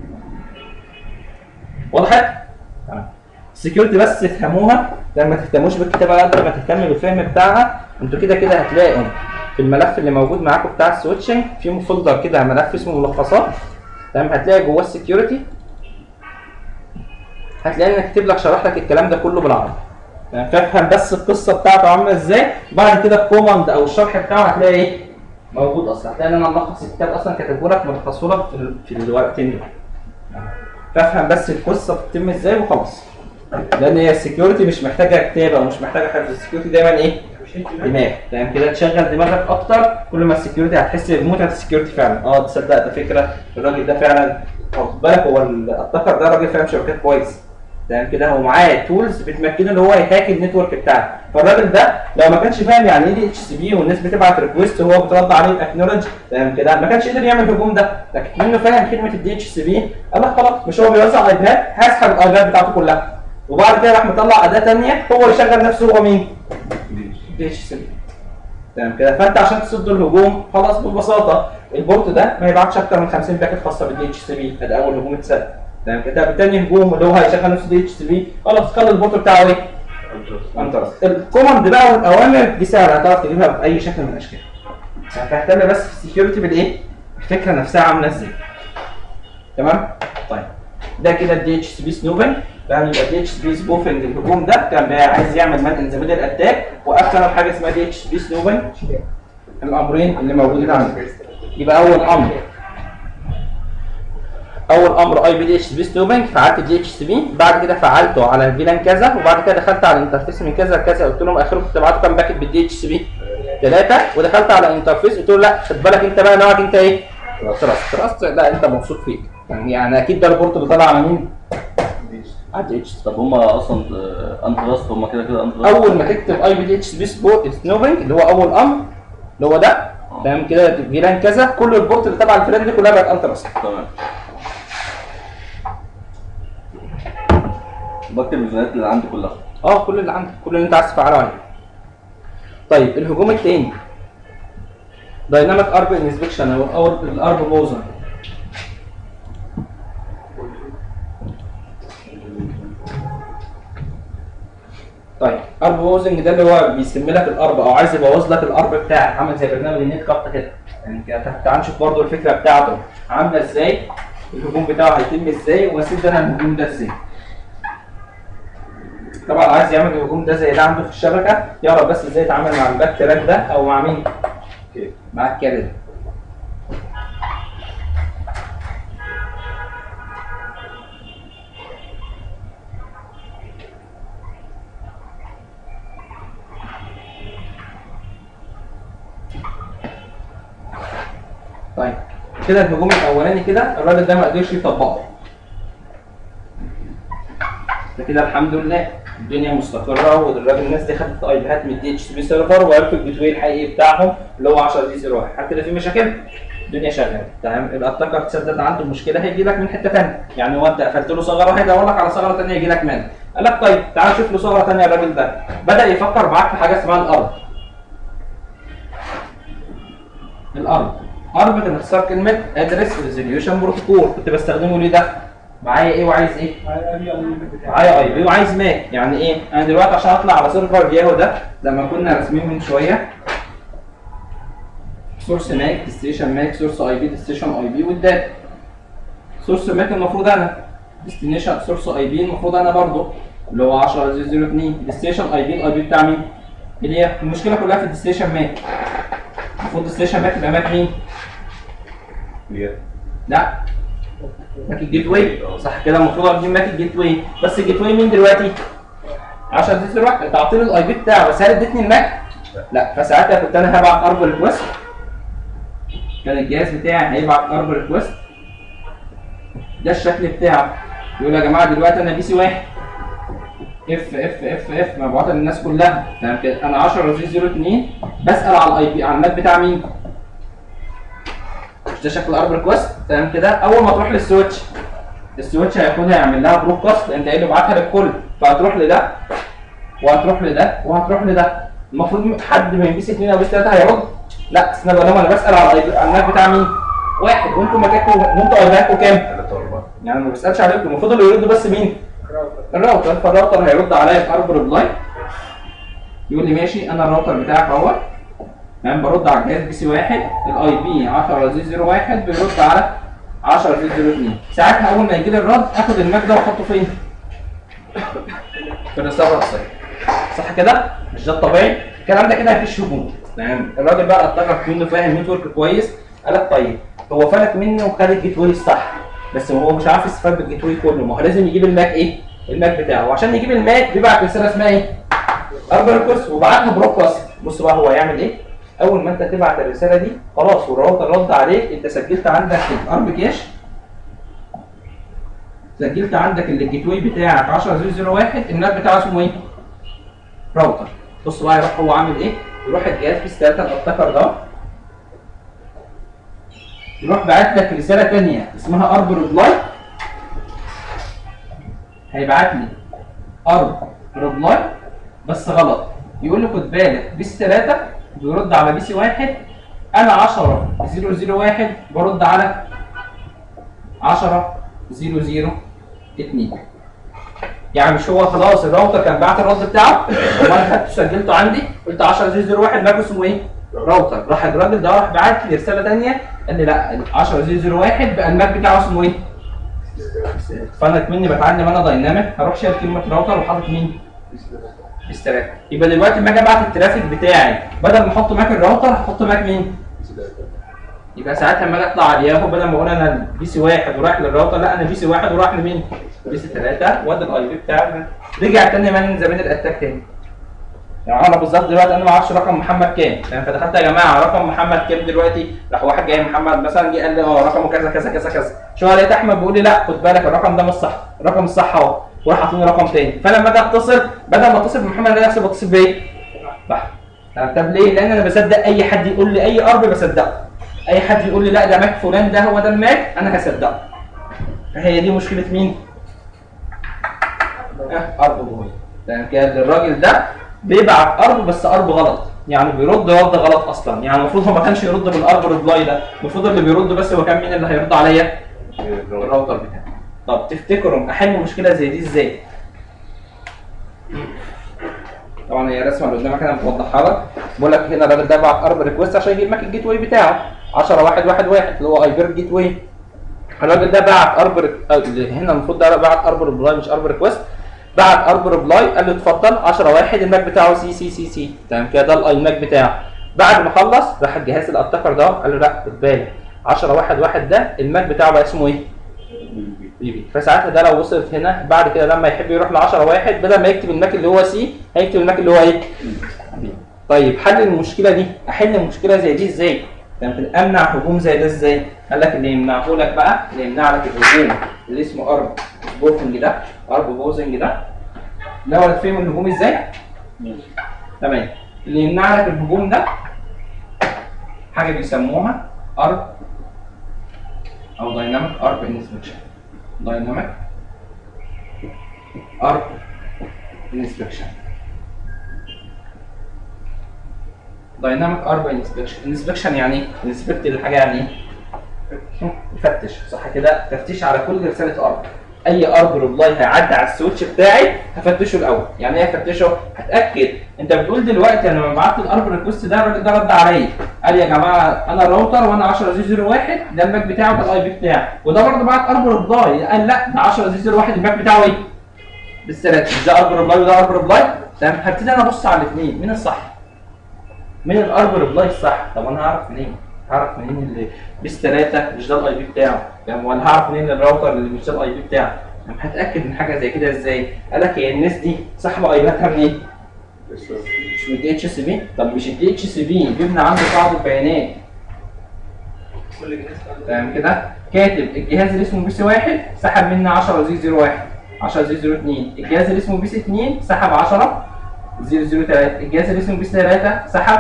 وضحت؟ تمام السكيورتي بس تفهموها لما ما تهتموش بالكتابه قد ما تهتم بالفهم بتاعها انتوا كده كده هتلاقوا في الملف اللي موجود معاكم بتاع السويتشنج في فولدر كده ملف اسمه ملخصات تمام هتلاقي جواه السكيورتي هتلاقي انا كاتب لك شرح لك الكلام ده كله بالعربي تمام فافهم بس القصه بتاعته عامله ازاي بعد كده الكوماند او الشرح بتاعه هتلاقي ايه موجود اصلا هتلاقي ان انا ملخص الكتاب اصلا كاتبه لك ملخصه لك في, ال- في الورقتين دول فافهم بس القصه بتتم ازاي وخلاص لان هي السكيورتي مش محتاجه كتابه ومش محتاجه حفظ السكيورتي دايما ايه دماغ تمام كده تشغل دماغك اكتر كل ما السكيورتي هتحس بمتعه السكيورتي فعلا اه تصدق ده فكره الراجل ده فعلا هو خد بالك هو الاتاكر ده راجل فاهم شبكات كويس تمام كده هو معاه تولز بتمكنه ان هو يهاك النتورك بتاعك فالراجل ده لو ما كانش فاهم يعني ايه دي اتش سي بي والناس بتبعت ريكويست وهو بترد عليه الاكنولج تمام كده ما كانش قدر يعمل الهجوم ده لكن منه فاهم خدمه الدي اتش سي بي قال لك خلاص مش هو بيوزع ايباد هسحب الايباد بتاعته كلها وبعد كده راح مطلع اداه ثانيه هو يشغل نفسه هو مين؟ دي اتش سي بي تمام كده فانت عشان تصد الهجوم خلاص ببساطه البورت ده ما يبعتش اكتر من 50 باكت خاصه بالدي اتش سي بي ده اول هجوم اتسد تمام كده بالتاني هجوم اللي هو هيشغل نفسه دي اتش سي بي خلاص خلي البورت بتاعه ايه؟ انترس الكوماند بقى والاوامر دي سهله هتعرف تجيبها باي شكل من الاشكال هتهتم بس في السكيورتي بالايه؟ الفكره نفسها عامله ازاي تمام؟ طيب ده كده الدي اتش سي بي سنوبنج يعني يبقى دي اتش سي بي سبوفنج الهجوم ده كان بقى عايز يعمل مان ان ذا ميدل اتاك واكتر بحاجه اسمها دي اتش سي بي سنوبنج الامرين اللي موجودين عندك يبقى اول امر اول امر اي بي دي اتش سي بي سنوبنج فعلت دي اتش سي بي بعد كده فعلته على الفيلان كذا وبعد كده دخلت على الانترفيس من كذا لكذا قلت لهم اخركم تبعتوا كام باكت بالدي اتش سي بي ثلاثه ودخلت على الانترفيس قلت له لا خد بالك انت بقى نوعك انت ايه؟ تراست تراست لا انت مبسوط فيك يعني يعني اكيد ده البورت اللي طالع على مين؟ على الدي اتش طب هم اصلا انترست هم كده كده انترست اول ما تكتب اي بي دي اتش بي سنوبنج اللي هو اول امر اللي هو ده تمام كده فيلان كذا كل البورت اللي تبع الفيلان دي كلها بقت انترست تمام بكتب الفيديوهات اللي عندي كلها اه كل اللي عندك كل اللي انت عايز تفعله عليه طيب الهجوم التاني دايناميك ارب انسبكشن او أو الارب بوزر طيب ارب بوزنج ده اللي هو بيسم لك الارب او عايز يبوظ لك الارب بتاعك عامل زي برنامج النت كات كده يعني كده تعال نشوف برضه الفكره بتاعته عامله ازاي الهجوم بتاعه هيتم ازاي واسد انا الهجوم ده ازاي طبعا عايز يعمل الهجوم ده زي ده عنده في الشبكه يعرف بس ازاي يتعامل مع الباك تراك ده او مع مين؟ مع الكارير طيب كده الهجوم الاولاني كده الراجل ده ما قدرش يطبقه ده كده الحمد لله الدنيا مستقره والراجل الناس دي خدت ايباد من الدي اتش بي سيرفر وعرفوا الجيت واي الحقيقي بتاعهم اللي هو 10 دي 01 حتى لو في مشاكل الدنيا شغاله تمام الاتاكر تصدق عنده مشكله هيجي لك من حته ثانيه يعني هو انت قفلت له ثغره هيدور لك على ثغره ثانيه يجي لك منها قال لك طيب تعال شوف له ثغره ثانيه الراجل ده بدا يفكر معاك في حاجه اسمها الارض الارض ارض كان اختصار كلمه ادرس ريزوليوشن بروتوكول كنت بستخدمه ليه ده معايا ايه وعايز ايه معايا اي بي وعايز ماك يعني ايه انا دلوقتي عشان اطلع على سيرفر ياهو ده لما كنا راسمين من شويه سورس ماك ديستنيشن ماك سورس اي بي ديستنيشن اي بي والداتا سورس ماك المفروض انا ديستنيشن سورس اي بي المفروض انا برضه اللي هو 10.0.02 ديستنيشن اي بي الاي بي بتاع مين؟ اللي هي المشكله كلها في الديستنيشن ماك المفروض ديستنيشن ماك يبقى ماك مين؟ لا ماك الجيت واي صح كده المفروض اجيب ماك الجيت واي بس الجيت واي مين دلوقتي 10 دي واحد انت اعطيني الاي بي بتاعه بس هل اديتني الماك لا فساعتها كنت انا هبعت ارب ريكوست كان الجهاز بتاعي هيبعت ارب ريكوست ده الشكل بتاعه يقول يا جماعه دلوقتي انا بي سي واحد اف اف اف اف مبعوثه للناس كلها تمام كده انا 10 02 بسال على الاي بي على الماك بتاع مين؟ مش ده شكل ارب ريكوست تمام كده اول ما تروح للسويتش السويتش هياخدها يعمل لها بروكاست انت قايل له ابعتها للكل فهتروح لده وهتروح لده وهتروح لده المفروض حد من بي سي 2 او بي سي 3 هيرد لا استنى بقى لما انا بسال على الأي- على الماك بتاع مين؟ واحد وانتوا مكانكم وانتوا ايباكوا كام؟ يعني ما بسالش عليكم المفروض اللي يرد بس مين؟ الراوتر فالراوتر هيرد عليا بارب ريبلاي يقول لي ماشي انا الراوتر بتاعك اهو تمام برد على الجهاز بي سي واحد الاي بي 10.0.01 بيرد على 10.0.02 ساعتها اول ما يجي لي الرد اخد الماك ده واحطه فين؟ في الريسيفر الصحيح صح كده؟ مش ده الطبيعي؟ الكلام ده كده مفيش هجوم تمام الراجل بقى اتفق منه فاهم نتورك كويس قال لك طيب هو فلت مني وخد الجيت واي الصح بس هو مش عارف يستفاد بالجيت واي كله ما هو لازم يجيب الماك ايه؟ الماك بتاعه وعشان يجيب الماك بيبعت رساله اسمها ايه؟ اربع ريكوست وبعتها بروكاست بص بقى هو هيعمل ايه اول ما انت تبعت الرساله دي خلاص والراوتر رد عليك انت سجلت عندك الارب كاش سجلت عندك الجيت واي بتاعك 10001 النات بتاعه اسمه ايه؟ راوتر بص بقى يروح هو عامل ايه؟ يروح الجهاز بيس 3 الابتكر ده يروح باعت لك رساله ثانيه اسمها ارب ريبلاي هيبعت لي ارب ريبلاي بس غلط يقول لي خد بالك بيس 3 بيرد على بي سي 1 انا 10 001 برد على 10 002 يعني مش هو خلاص الراوتر كان بعت الرد بتاعه وانا خدته سجلته عندي قلت 10 001 ماكو اسمه ايه؟ راوتر راح الراجل ده راح بعت لي رساله ثانيه قال لي لا 10 001 بقى الماك بتاعه اسمه ايه؟ فانا كمني بتعلم انا دايناميك هروح شايل كلمه راوتر وحاطط مين؟ استراك يبقى دلوقتي لما اجي ابعت الترافيك بتاعي بدل ما احط ماك الراوتر هحط ماك مين؟ يبقى ساعتها لما اجي اطلع على الياهو بدل ما اقول انا البي سي واحد ورايح للراوتر لا انا بي سي واحد ورايح لمين؟ بي سي 3 وادي الاي بي بتاعي رجع تاني من زمان الاتاك تاني يعني انا بالظبط دلوقتي انا ما اعرفش رقم محمد كام يعني فدخلت يا جماعه رقم محمد كام دلوقتي راح واحد جاي محمد مثلا جه قال لي اه رقمه كذا كذا كذا كذا شو لقيت احمد بيقول لي لا خد بالك الرقم ده مش صح الرقم الصح اهو وراح حاطين رقم تاني فانا لما اجي اتصل بدل ما اتصل بمحمد الاقي نفسي بتصل بايه؟ صح طب ليه؟ لان انا بصدق اي حد يقول لي اي ارب بصدقه اي حد يقول لي لا ده ماك فلان ده هو ده الماك انا هصدقه فهي دي مشكله مين؟ آه، ارب بوي لان كان الراجل ده بيبعت ارب بس ارب غلط يعني بيرد رد غلط اصلا يعني المفروض هو ما كانش يرد بالارب ريبلاي ده المفروض اللي بيرد بس هو كان مين اللي هيرد عليا الراوتر بتاعي طب تفتكروا احل مشكله زي دي ازاي طبعا هي الرسمه اللي قدامك انا موضحها لك بقول لك هنا الراجل ده بعت ارب ريكوست عشان يجيب ماك الجيت واي بتاعه 10 1 1 1 اللي هو ايبر جيت واي الراجل ده بعت ارب ريك- آه، هنا المفروض ده بعت ارب ريبلاي مش ارب ريكوست بعت ارب ريبلاي قال له اتفضل 10 1 الماك بتاعه سي سي سي سي تمام كده ده الاي ماك بتاعه بعد ما خلص راح الجهاز اللي ابتكر ده قال له لا خد بالك 10 1 1 ده الماك بتاعه بقى اسمه ايه؟ بي بي فساعتها ده لو وصلت هنا بعد كده لما يحب يروح ل 10 واحد بدل ما يكتب الماك اللي هو سي هيكتب الماك اللي هو ايه؟ بي طيب حل المشكله دي احل مشكله زي دي ازاي؟ طب امنع هجوم زي ده ازاي؟ قال لك اللي يمنعه لك بقى اللي يمنع لك الهجوم اللي اسمه ارب بوفنج ده ارب بوزنج ده ده هو فاهم الهجوم ازاي؟ تمام اللي يمنع لك الهجوم ده حاجه بيسموها ارب او دايناميك ارب انسبكشن دايناميك ارب انسبكشن دايناميك ارب انسبكشن انسبكشن يعني ايه انسبكت الحاجه يعني ايه يفتش صح كده تفتيش على كل رساله ارب اي ارب ريبلاي هيعدي على السويتش بتاعي هفتشه الاول يعني ايه هفتشه هتاكد انت بتقول دلوقتي انا لما بعت الارب ريكوست ده الراجل ده رد عليا قال يا جماعه انا الراوتر وانا 10001 ده الماك بتاعه ده الاي بي بتاعي وده برضه بعت ارب ريبلاي قال لا ده 10001 الماك بتاعه ايه بالثلاثه مش ده ارب ريبلاي وده ارب ريبلاي تمام هبتدي انا ابص على الاثنين مين الصح مين الارب ريبلاي الصح طب انا هعرف منين هعرف منين اللي بيس 3 مش ده الاي بي بتاعه تمام ولا هعرف منين الراوتر اللي مش ده الاي بي بتاعه تمام هتاكد من حاجه زي كده ازاي قال لك هي الناس دي صاحبه ايباتها منين مش من الدي اتش سي بي طب مش الدي اتش سي بي بيبنى عنده قاعده بيانات كل جهاز تمام كده كاتب الجهاز اللي اسمه بي سي 1 سحب مني 10 زي 01 10 زي 02 الجهاز اللي اسمه بي سي 2 سحب 10 زي 03 الجهاز اللي اسمه بي سي 3 سحب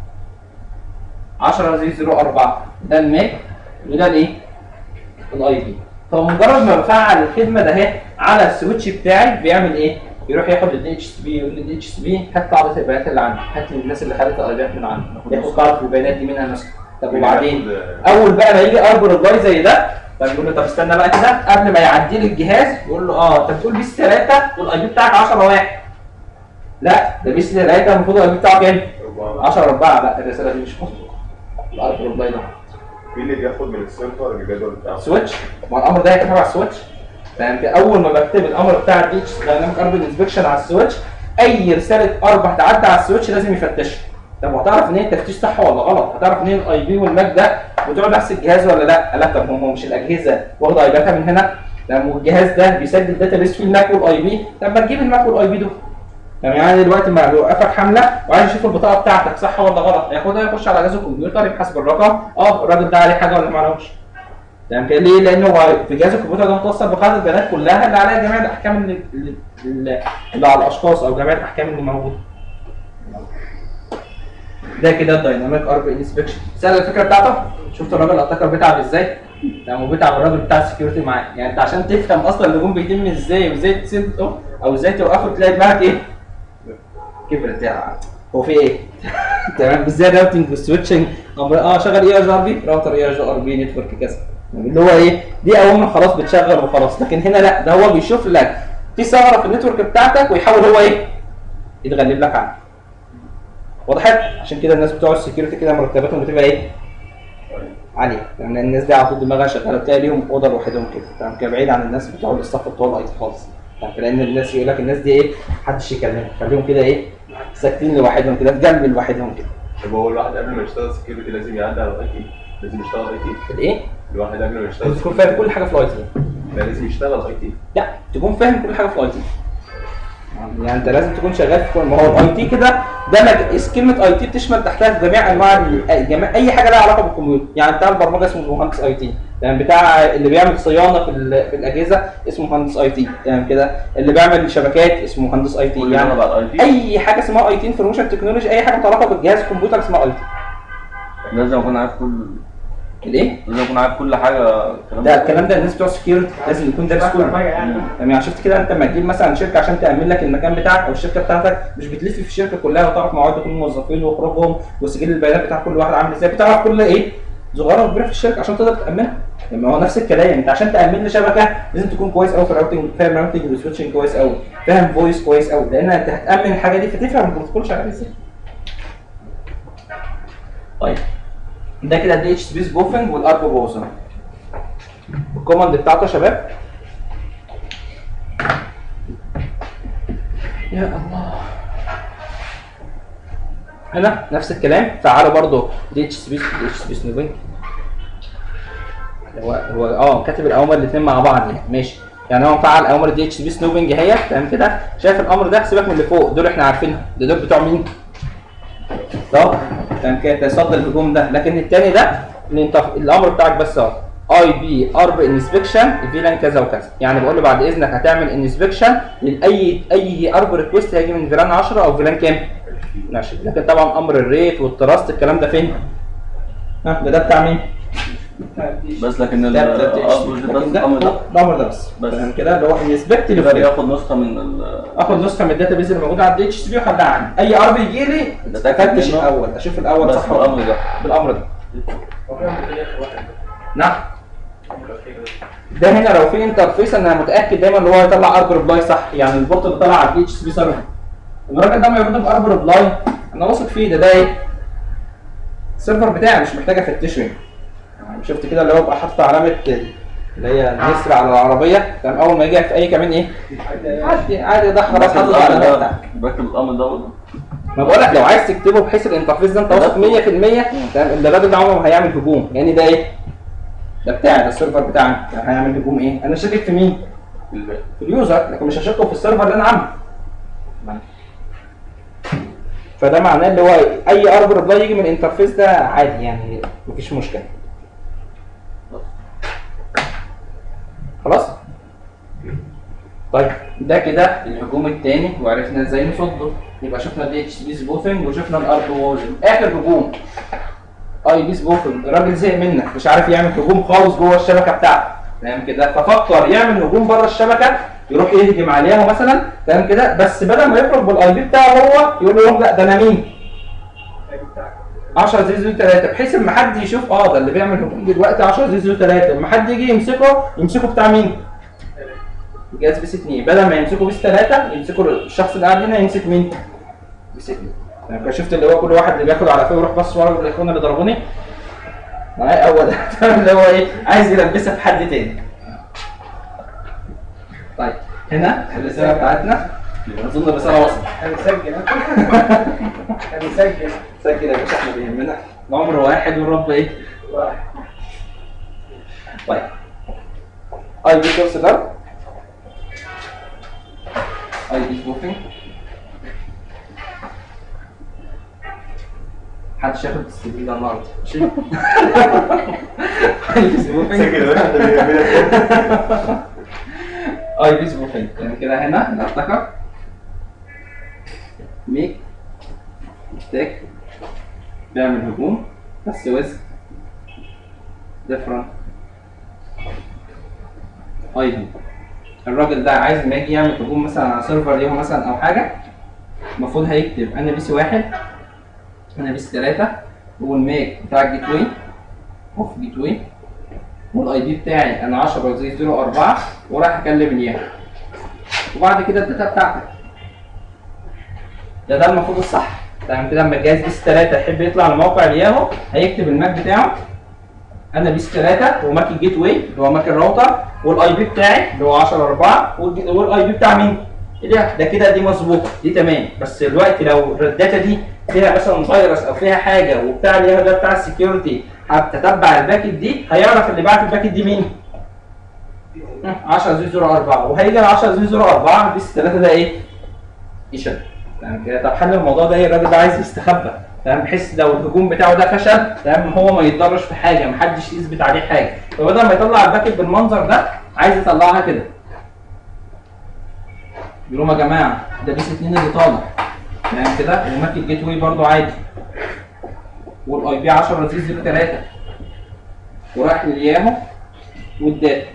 10 زي 04 ده الماك وده الايه؟ الاي بي فمجرد ما بفعل الخدمه ده اهي على السويتش بتاعي بيعمل ايه؟ يروح ياخد الدي اتش سي بي يقول للدي اتش سي بي هات قاعده البيانات اللي عندي هات لي الناس اللي خدت الايبات من عندي ياخد قاعده البيانات دي منها مثلا طب وبعدين اول بقى ما يجي ارب ريبلاي زي ده طب يقول له طب استنى بقى كده قبل ما يعدي لي الجهاز يقول له اه انت بتقول بيس 3 والاي بي بتاعك 10 واحد لا ده بيس 3 المفروض الاي بي بتاعه كام؟ 10 4 لا الرساله دي مش مظبوطه الارب ريبلاي ده مين اللي بياخد من السنتر الجدول بتاعه؟ سويتش ما الامر ده هيتابع على السويتش فاهم كده؟ اول ما بكتب الامر بتاع الدي اتش دايناميك ارب انسبكشن على السويتش اي رساله ارب هتعدي على السويتش لازم يفتشها طب وهتعرف منين التفتيش صح ولا غلط؟ هتعرف منين الاي بي والماك ده بتوع نفس الجهاز ولا لا؟ قال لك طب هم مش الاجهزه واخده ايباتها من هنا؟ لما الجهاز ده بيسجل داتا بيس فيه الماك والاي بي طب ما تجيب الماك والاي بي دول تمام يعني دلوقتي ما بيوقفك حمله وعايز يشوف البطاقه بتاعتك صح ولا غلط ياخدها يخش على جهاز الكمبيوتر يبحث بالرقم اه الراجل ده عليه حاجه ولا ما عليهوش تمام كده ليه؟ لان هو في جهاز الكمبيوتر ده متوصل بقاعده البيانات كلها اللي عليها جميع الاحكام اللي, اللي, اللي على الاشخاص او جميع الاحكام اللي موجوده. ده كده الدايناميك ار بي انسبكشن سهل الفكره بتاعته شفت الراجل الاتاكر بيتعب ازاي؟ لما هو بيتعب الراجل بتاع السكيورتي معاه يعني انت عشان تفهم اصلا الهجوم بيتم ازاي وازاي تسده او ازاي توقفه تلاقي دماغك ايه؟ كبرت يعني هو في ايه؟ تمام ازاي راوتنج والسويتشنج اه شغل اي ار بي راوتر اي ار بي نتورك كذا اللي هو ايه دي اول خلاص بتشغل وخلاص لكن هنا لا ده هو بيشوف لك في ثغره في النتورك بتاعتك ويحاول هو ايه يتغلب لك عنها وضحت عشان كده الناس بتوع السكيورتي كده مرتباتهم بتبقى ايه عاليه لان الناس دي على طول دماغها شغاله تلاقي ليهم اوضه لوحدهم كده تمام كده بعيد عن الناس بتوع الاستاف بتوع الاي تي خالص تمام كده لان الناس يقول لك الناس دي ايه محدش يكلمهم خليهم كده ايه ساكتين لوحدهم كده في جنب لوحدهم كده طب هو الواحد قبل ما يشتغل سكيورتي لازم يعدي على الاي تي لازم يشتغل اي تي الايه الواحد قبل ما يشتغل لازم تكون فاهم كل حاجه في الاي تي لا لازم يشتغل اي تي لا تكون فاهم كل حاجه في الاي تي يعني انت لازم تكون شغال في كل ما هو الاي تي كده ده مج... كلمه اي تي بتشمل تحتها جميع انواع ال- جميع اي حاجه لها علاقه بالكمبيوتر يعني بتاع البرمجه اسمه مهندس اي تي يعني بتاع اللي بيعمل صيانه في, ال... في الاجهزه اسمه مهندس اي تي يعني كده اللي بيعمل شبكات اسمه مهندس اي تي كل يعني ده بقى الاي تي اي حاجه اسمها اي تي انفورميشن تكنولوجي اي حاجه متعلقه بالجهاز الكمبيوتر اسمها اي تي لازم اكون عارف كل الايه لازم اكون عارف كل حاجه الكلام ده الكلام ده الناس بتوع السكيورتي لازم يكون دارس كله حاجه يعني يعني شفت كده انت لما تجيب مثلا شركه عشان تامن لك المكان بتاعك او الشركه بتاعتك مش بتلف في الشركه كلها وتعرف مواعيد كل الموظفين وخروجهم وسجل البيانات بتاع كل واحد عامل ازاي بتعرف كل ايه صغيره وكبيره في الشركه عشان تقدر تامنها لما هو نفس الكلام انت عشان تامن لي شبكه لازم تكون كويس قوي في الراوتنج فاهم راوتنج وسويتشنج كويس قوي فاهم فويس كويس قوي لان انت هتامن الحاجه دي فتفهم البروتوكول شغال ازاي طيب ده كده الدي اتش سي بي سبوفنج والاربو بوزر الكوماند بتاعته يا شباب يا الله هنا نفس الكلام فعلوا برضو دي اتش سي بي دي اتش سي بي سنوبنج هو هو اه كاتب الاوامر الاثنين مع بعض يعني ماشي يعني هو مفعل اوامر دي اتش بي سنوبنج اهي تمام كده شايف الامر ده سيبك من اللي فوق دول احنا عارفينهم ده دول بتوع مين؟ طب تمام كده تصدى الهجوم ده لكن الثاني ده اللي انت الامر بتاعك بس اهو اي بي ارب انسبكشن فيلان كذا وكذا يعني بقول له بعد اذنك هتعمل انسبكشن لاي اي ارب ريكوست هيجي من فيلان 10 او فيلان كام؟ 20 لكن طبعا امر الريت والتراست الكلام ده فين؟ ها ده ده بتاع مين؟ بس لكن ال- ده ده بتاع اصبر لكن بس ده الامر ده الامر ده بس بس. فاهم كده اللي هو انسبكت كده بياخد نسخه من ال اخد نسخه من الداتا بيز اللي موجوده على الدي اتش سي بي واخليها عندي اي ارب يجي لي أتأكد افتش منه. الاول اشوف الاول بس صح ولا الامر ده بالامر ده هو فيها مديرية واحد نعم لو في كده. ده هنا لو في انترفيس انا متاكد دايما ان هو هيطلع ارب ريبلاي صح يعني البورت اللي طلع على الدي اتش سي بي سيرفر الراجل ده ما يرد بارب ريبلاي انا واثق فيه ده ده ايه السيرفر بتاعي مش محتاج افتشه يعني يعني شفت كده اللي هو بقى حاطط علامه اللي هي النسر على العربيه تمام اول ما يجي في اي كمان ايه عادي عادي ده خلاص بكتب حاطط الامر العلامه ده بتاعتك بكتب الامر ده برضه ما بقول لك لو عايز تكتبه بحيث الانترفيس ده انت واثق 100% تمام ان الراجل ده عمره ما هيعمل هجوم يعني ده ايه؟ ده بتاعي ده السيرفر بتاعنا يعني هيعمل هجوم ايه؟ انا شاكك في مين؟ في الباقي في اليوزر لكن مش هشكه في السيرفر اللي انا عامله فده معناه اللي هو اي ارب ريبلاي يجي من الانترفيس ده عادي يعني مفيش مشكله خلاص طيب ده كده الهجوم الثاني وعرفنا ازاي نصده يبقى شفنا دي اتش بي سبوفنج وشفنا الارب ووجن اخر هجوم اي بي سبوفنج الراجل زهق منك مش عارف يعمل هجوم خالص جوه الشبكه بتاعته تمام كده ففكر يعمل هجوم بره الشبكه يروح يهجم عليها مثلا تمام كده بس بدل ما يخرج بالاي بي بتاعه هو يقول له لا ده انا مين؟ 10 زي زي 3 بحيث اما حد يشوف اه ده اللي بيعمل هجوم دلوقتي 10 زي زي 3 اما حد يجي يمسكه يمسكه بتاع مين؟ جهاز بيس 2 بدل ما يمسكوا بيس 3 يمسكوا الشخص اللي قاعد هنا يمسك مين؟ بيس 2 يعني كده شفت اللي هو كل واحد اللي بياخد على فيه ويروح بص ورا الاخوان اللي ضربوني معايا هو ده اللي هو ايه عايز يلبسها في حد تاني طيب هنا الرساله بتاعتنا اظن الرساله وصلت هنسجل هنسجل سجل يا باشا احنا بيهمنا العمر واحد والرب ايه؟ واحد طيب اي بي كورس جارد اي بي سموكينج محدش ياخد التسجيل ده النهارده ماشي اي بي سبوفنج سجل يا باشا عشان يهمنا اي بي سبوفنج يعني كده هنا الاتاكر ميك تك بيعمل هجوم بس ويز ديفرنت اي بي الراجل ده عايز لما يجي يعمل هجوم مثلا على سيرفر ليه مثلا او حاجه المفروض هيكتب انا بي سي واحد انا بي سي ثلاثة والميك بتاع الجيت واي اوف جيت واي والاي دي بتاعي انا 10 زي 04 ورايح اكلم الياهو وبعد كده الداتا بتاعتك ده ده المفروض الصح تمام كده لما الجهاز بيس 3 يحب يطلع لموقع الياهو هيكتب الماك بتاعه انا بيس 3 وماك الجيت واي اللي هو ماك الراوتر والاي بي بتاعي اللي هو 10 4 والاي بي بتاع مين؟ ده ده كده دي مظبوطه دي تمام بس دلوقتي لو الداتا دي فيها مثلا فيروس او فيها حاجه وبتاع الياهو ده بتاع السكيورتي هتتبع الباكت دي هيعرف اللي بعت الباكت دي مين؟ 10 0 4 وهيجي ال 10 0 4 بيس 3 ده ايه؟ يشد تمام كده طب حل الموضوع ده ايه الراجل ده عايز يستخبى تمام بحيث لو الهجوم بتاعه ده فشل تمام هو ما يتضرش في حاجه محدش يثبت عليه حاجه فبدل ما يطلع الباكت بالمنظر ده عايز يطلعها كده يقول لهم يا جماعه ده بيس 2 اللي طالع تمام كده وماك الجيت واي برده عادي والاي بي 10 0 3 وراح للياهو والداتا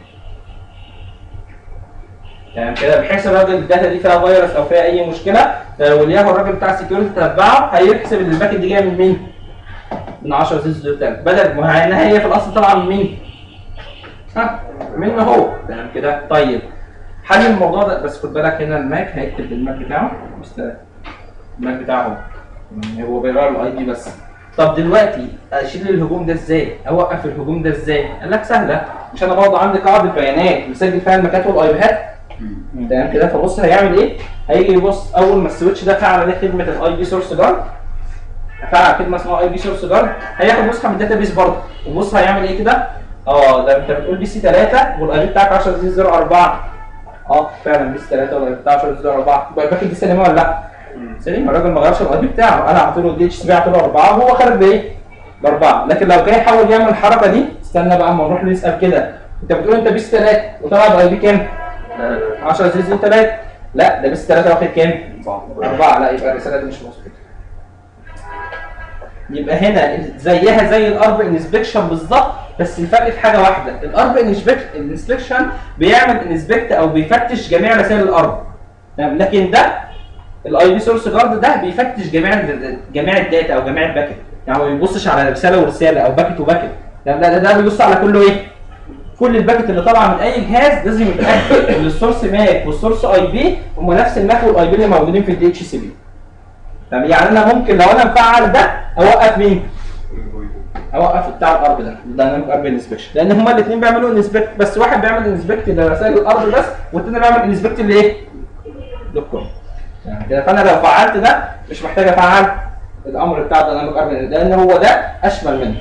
تمام كده بحيث الراجل الداتا دي فيها فيروس او فيها اي مشكله لو الياهو الراجل بتاع السكيورتي تتبعه هيحسب ان الباكت دي جايه من مين؟ من 10 0 3 بدل ما انها هي في الاصل طالعه من مين؟ ها منه هو تمام كده طيب حل الموضوع ده بس خد بالك هنا الماك هيكتب الماك بتاعه مش تلاتة. الماك بتاعه هو تمام، هو بيغير الاي دي بس طب دلوقتي اشيل الهجوم ده ازاي؟ اوقف الهجوم ده ازاي؟ قال لك سهله مش انا برضه عندي قاعده بيانات مسجل فيها الماكات والايباد تمام كده فبص هيعمل ايه؟ هيجي يبص اول ما السويتش ده فعل عليه خدمه الاي بي سورس جارد فعل خدمه اسمها اي بي سورس جارد هياخد نسخه من الداتا بيس برضه وبص هيعمل ايه كده؟ اه ده انت بتقول بي سي 3 والاي بي بتاعك 10 0 4 اه فعلا بي سي 3 والاي بي بتاعه 10 0 4 يبقى الباكت دي سليمه ولا لا؟ سليم الراجل ما غيرش الاي بي بتاعه انا اعطيت له الدي اتش سي بي اعطيت له 4 وهو خارج بايه؟ باربعه لكن لو جاي يحاول يعمل الحركه دي استنى بقى اما نروح نسال كده انت بتقول انت بيس 3 وطلع باي بي كام؟ 10 زي 3 لا ده بس 3 واخد كام؟ 4 لا يبقى الرساله دي مش مظبوطه يبقى هنا زيها زي الارب انسبكشن بالظبط بس الفرق في حاجه واحده الارب انسبكشن بيعمل انسبكت او بيفتش جميع رسائل الارب تمام لكن ده الاي بي سورس جارد ده بيفتش جميع ال- جميع الداتا او جميع الباكت يعني ما بيبصش على رساله ورساله او باكت وباكت تمام لا ده, ده بيبص على كله ايه؟ كل الباكت اللي طالعه من اي جهاز لازم يتاكد ان السورس ماك والسورس اي بي هم نفس الماك والاي بي اللي موجودين في الدي اتش سي بي تمام يعني انا ممكن لو انا مفعل ده اوقف مين؟ اوقف بتاع الارض ده الدايناميك ارب انسبكشن لان هما الاثنين بيعملوا انسبكت بس واحد بيعمل انسبكت لرسائل الارض بس والتاني بيعمل انسبكت لايه؟ للكل يعني كده فانا لو فعلت ده مش محتاج افعل الامر بتاع الدايناميك ارب لان هو ده اشمل منه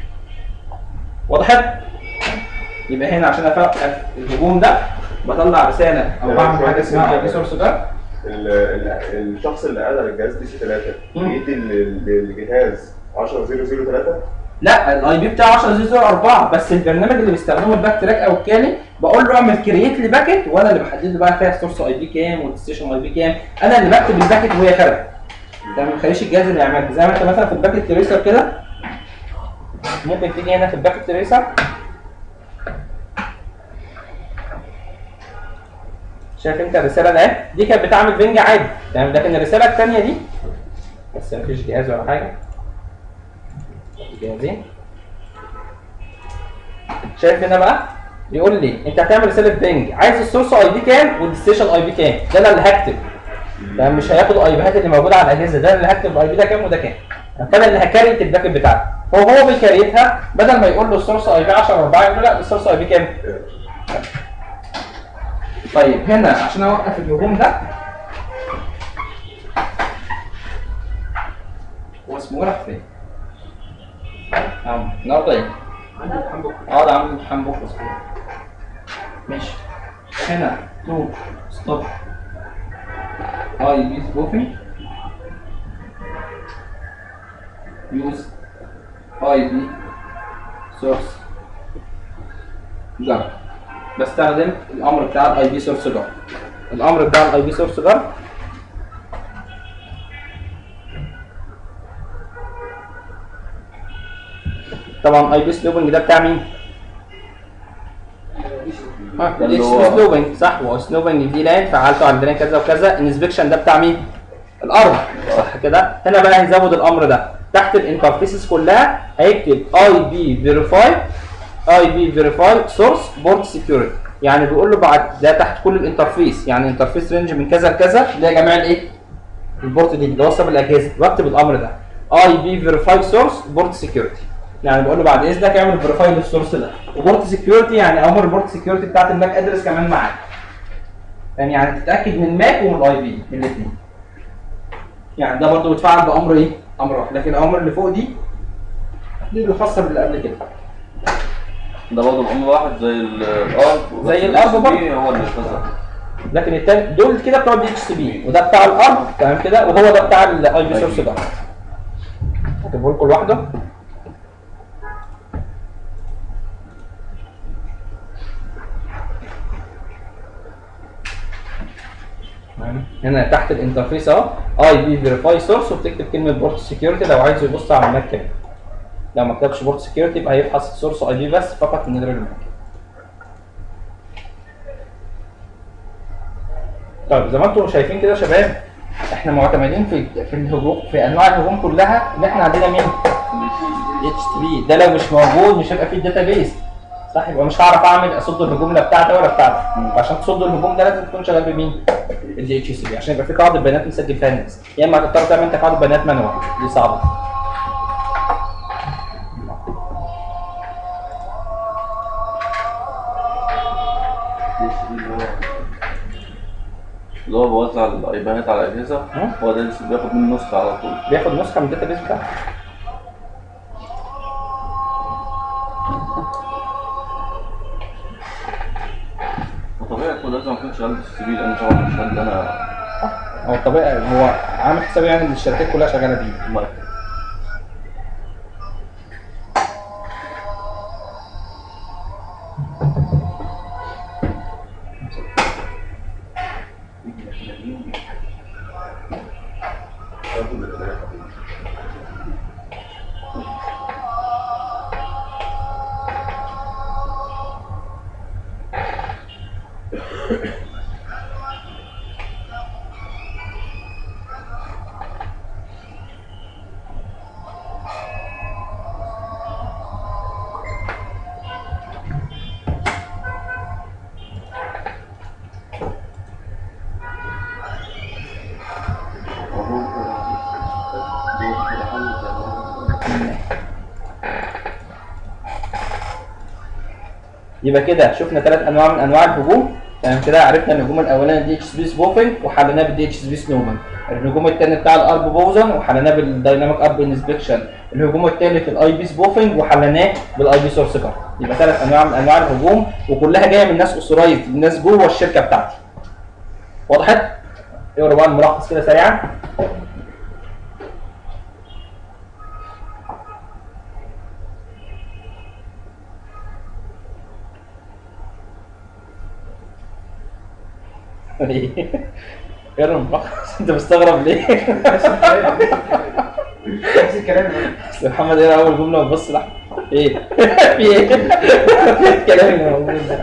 وضحت؟ يبقى هنا عشان اوقف الهجوم ده بطلع رساله او بعمل حاجه اسمها اي بي سورس ده ال- ال- الشخص اللي قاعد على الجهاز دي سي 3 مم. يدي ال- ال- الجهاز 10 0 0 3 لا الاي بي بتاعه 10 زي 4 بس البرنامج اللي بيستخدمه الباك تراك او الكالي بقول له اعمل كرييت لباكت وانا اللي بحدد له بقى فيها السورس اي بي كام والستيشن اي بي كام انا اللي بكتب الباكت وهي خارجه ده ما بيخليش الجهاز اللي يعملها زي ما انت مثلا في الباكت تريسر كده ممكن تيجي هنا في الباكت تريسر شايف انت الرساله ده اهي؟ دي كانت بتعمل بنج عادي تمام لكن الرساله الثانيه دي بس مفيش جهاز ولا حاجه جاهزين شايف هنا بقى بيقول لي انت هتعمل رساله بنج عايز السورس اي بي كام والديستيشن اي بي كام ده انا اللي هكتب ده مش هياخد الاي بيهات اللي موجوده على الاجهزه ده اللي هكتب الاي بي ده كام وده كام فانا اللي هكريت الباكت بتاعتي هو هو بيكريتها بدل ما يقول له السورس اي بي 10 4 يقول له لا السورس اي بي كام طيب هنا عشان اوقف الهجوم ده هو اسمه راح فين؟ اه النهارده ايه؟ عندي امتحان بكره اه ده عامل امتحان بكره صحيح. ماشي هنا تو ستوب اي بي سبوفينج يوز اي بي سورس جار بستخدم الامر بتاع الاي بي سورس جار الامر بتاع الاي بي سورس جار طبعا اي بي سلوبنج ده بتاع مين؟ ها ده اللي اتش هو- بي سلوبنج صح وسلوبنج دي لان فعلته عندنا كذا وكذا انسبكشن ده بتاع مين؟ الارض صح كده هنا بقى هيزود الامر ده تحت الانترفيسز كلها هيكتب اي بي فيريفاي اي بي فيريفاي سورس بورت سكيورتي يعني بيقول له بعد ده تحت كل الانترفيس يعني انترفيس رينج من كذا لكذا اللي هي جميع الايه؟ البورت دي اللي وصف الاجهزه واكتب الامر ده اي بي فيريفاي سورس بورت سكيورتي يعني بقول له بعد اذنك اعمل فيريفاي للسورس ده وبورت سكيورتي يعني امر البورت سكيورتي بتاعت الماك ادرس كمان معاك يعني يعني تتاكد من الماك ومن الاي بي من الاثنين يعني ده برضه بيتفعل بامر ايه؟ امر واحد لكن الامر اللي فوق دي دي اللي خاصه باللي قبل كده ده برضه الامر واحد زي الارض زي الأرض برضه. هو اللي كذا لكن التاني دول كده بتوع الدي اتش سي بي وده بتاع الارض تمام كده وهو ده بتاع الاي بي سورس ده هكتبه لكم لوحده تمام. هنا تحت الانترفيس اهو اي بي فيريفاي سورس وبتكتب كلمه بورت سكيورتي لو عايز يبص على الماك كده لو ما كتبش بورت سكيورتي يبقى هيفحص السورس اي بي بس فقط من غير الماك طيب زي ما انتم شايفين كده يا شباب احنا معتمدين في في الهجوم في انواع الهجوم كلها ان احنا عندنا مين؟ اتش 3 ده لو مش موجود مش هيبقى فيه الداتابيس صح يبقى مش هعرف اعمل اصد الهجوم لا بتاع ده ولا بتاع ده فعشان تصد الهجوم ده لازم تكون شغال بمين؟ الدي اتش سي بي عشان يبقى في قاعده بيانات مسجل فيها الناس يا اما هتضطر تعمل انت قاعده بيانات مانوال دي صعبه اللي هو بوزع الايبانات على الاجهزه ها؟ هو ده اللي بياخد منه نسخه على طول بياخد نسخه من الداتابيس بتاعه وطبيعي كل لازم اكون شغال في السي في لان طبعا مش هدي انا هو طبيعي هو عامل حساب يعني ان الشركات كلها شغاله بيه مايك يبقى كده شفنا ثلاث انواع من انواع الهجوم تمام كده عرفنا الهجوم الاولاني دي اتش سي بي سبوفنج وحليناه بالدي اتش سي بي سنومان الهجوم الثاني بتاع الارب بوزن وحليناه بالدايناميك ارب انسبكشن الهجوم الثالث الاي بي سبوفنج وحليناه بالاي بي سورس كارد يبقى ثلاث انواع من انواع الهجوم وكلها جايه من ناس اوثورايزد من ناس جوه الشركه بتاعتي وضحت؟ اقرا بقى الملخص كده سريعا اقرا الملخص انت مستغرب ليه؟ نفس الكلام نفس الكلام أصل محمد ايه اول جمله وبص لحظه ايه في ايه الكلام اللي موجود ده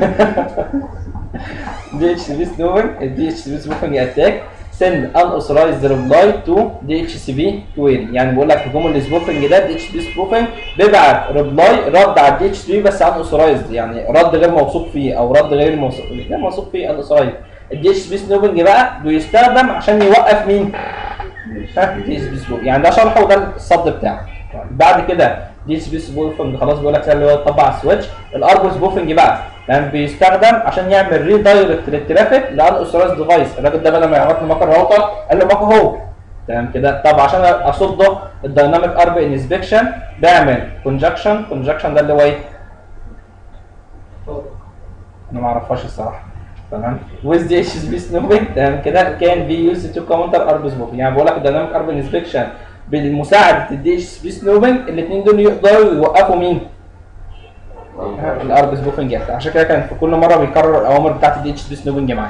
دي اتش سي بي سنوفن الدي اتش سي بي سنوفن اتاك send unauthorized reply to DHCP query يعني بيقول لك هجوم السبوفنج ده دي اتش بي سبوفنج بيبعت ريبلاي رد على الدي اتش بي بس unauthorized يعني رد غير موثوق فيه او رد غير موثوق غير موثوق فيه unauthorized الدي اتش بي سنوفنج بقى بيستخدم عشان يوقف مين؟ ها دي اس بي سبوك يعني ده شرحه وده الصد بتاعه بعد كده دي اس بي سبوفنج خلاص بيقول لك اللي هو يطبق على السويتش الارجو سبوفنج بقى يعني بيستخدم عشان يعمل ري دايركت للترافيك لان اوثرايز ديفايس الراجل ده بدل ما يعرف له ماكر راوتر قال له ماكر هو تمام كده طب عشان اصده الدايناميك ارب انسبكشن بعمل كونجكشن كونجكشن ده اللي هو ايه؟ انا ما اعرفهاش الصراحه تمام with the HSP snooping تمام كده كان be used to counter ARP snooping يعني بقول لك الديناميك ARP inspection بالمساعده الدي اتش بي سنوبنج الاثنين دول يقدروا يوقفوا مين؟ الارب سبوفنج اتاك عشان كده كان في كل مره بيكرر الاوامر بتاعت الدي اتش بي سنوبنج معايا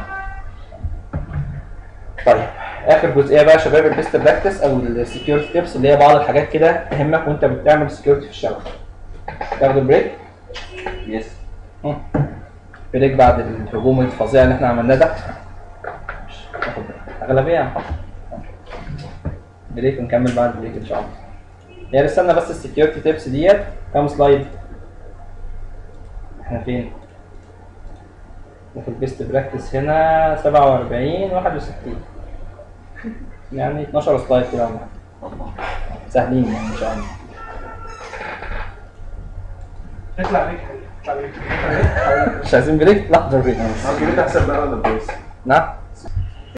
طيب اخر جزئيه بقى يا شباب البيست براكتس او السكيورتي تيبس اللي هي بعض الحاجات كده تهمك وانت بتعمل سكيورتي في الشبكه تاخد بريك يس بريك بعد الهجوم الفظيع اللي احنا عملناه ده مش ناخد بريك. اغلبيه يا محمد بريك ونكمل بعد البريك ان شاء الله يعني استنى بس السكيورتي تيبس ديت كام سلايد احنا فين في البيست براكتس هنا 47 61 يعني 12 سلايد كده ولا حاجة. سهلين يعني ان شاء الله نطلع بيك نطلع بيك مش عايزين بريك لحظه بريك الكريت احسن بقى ولا البيس؟ نعم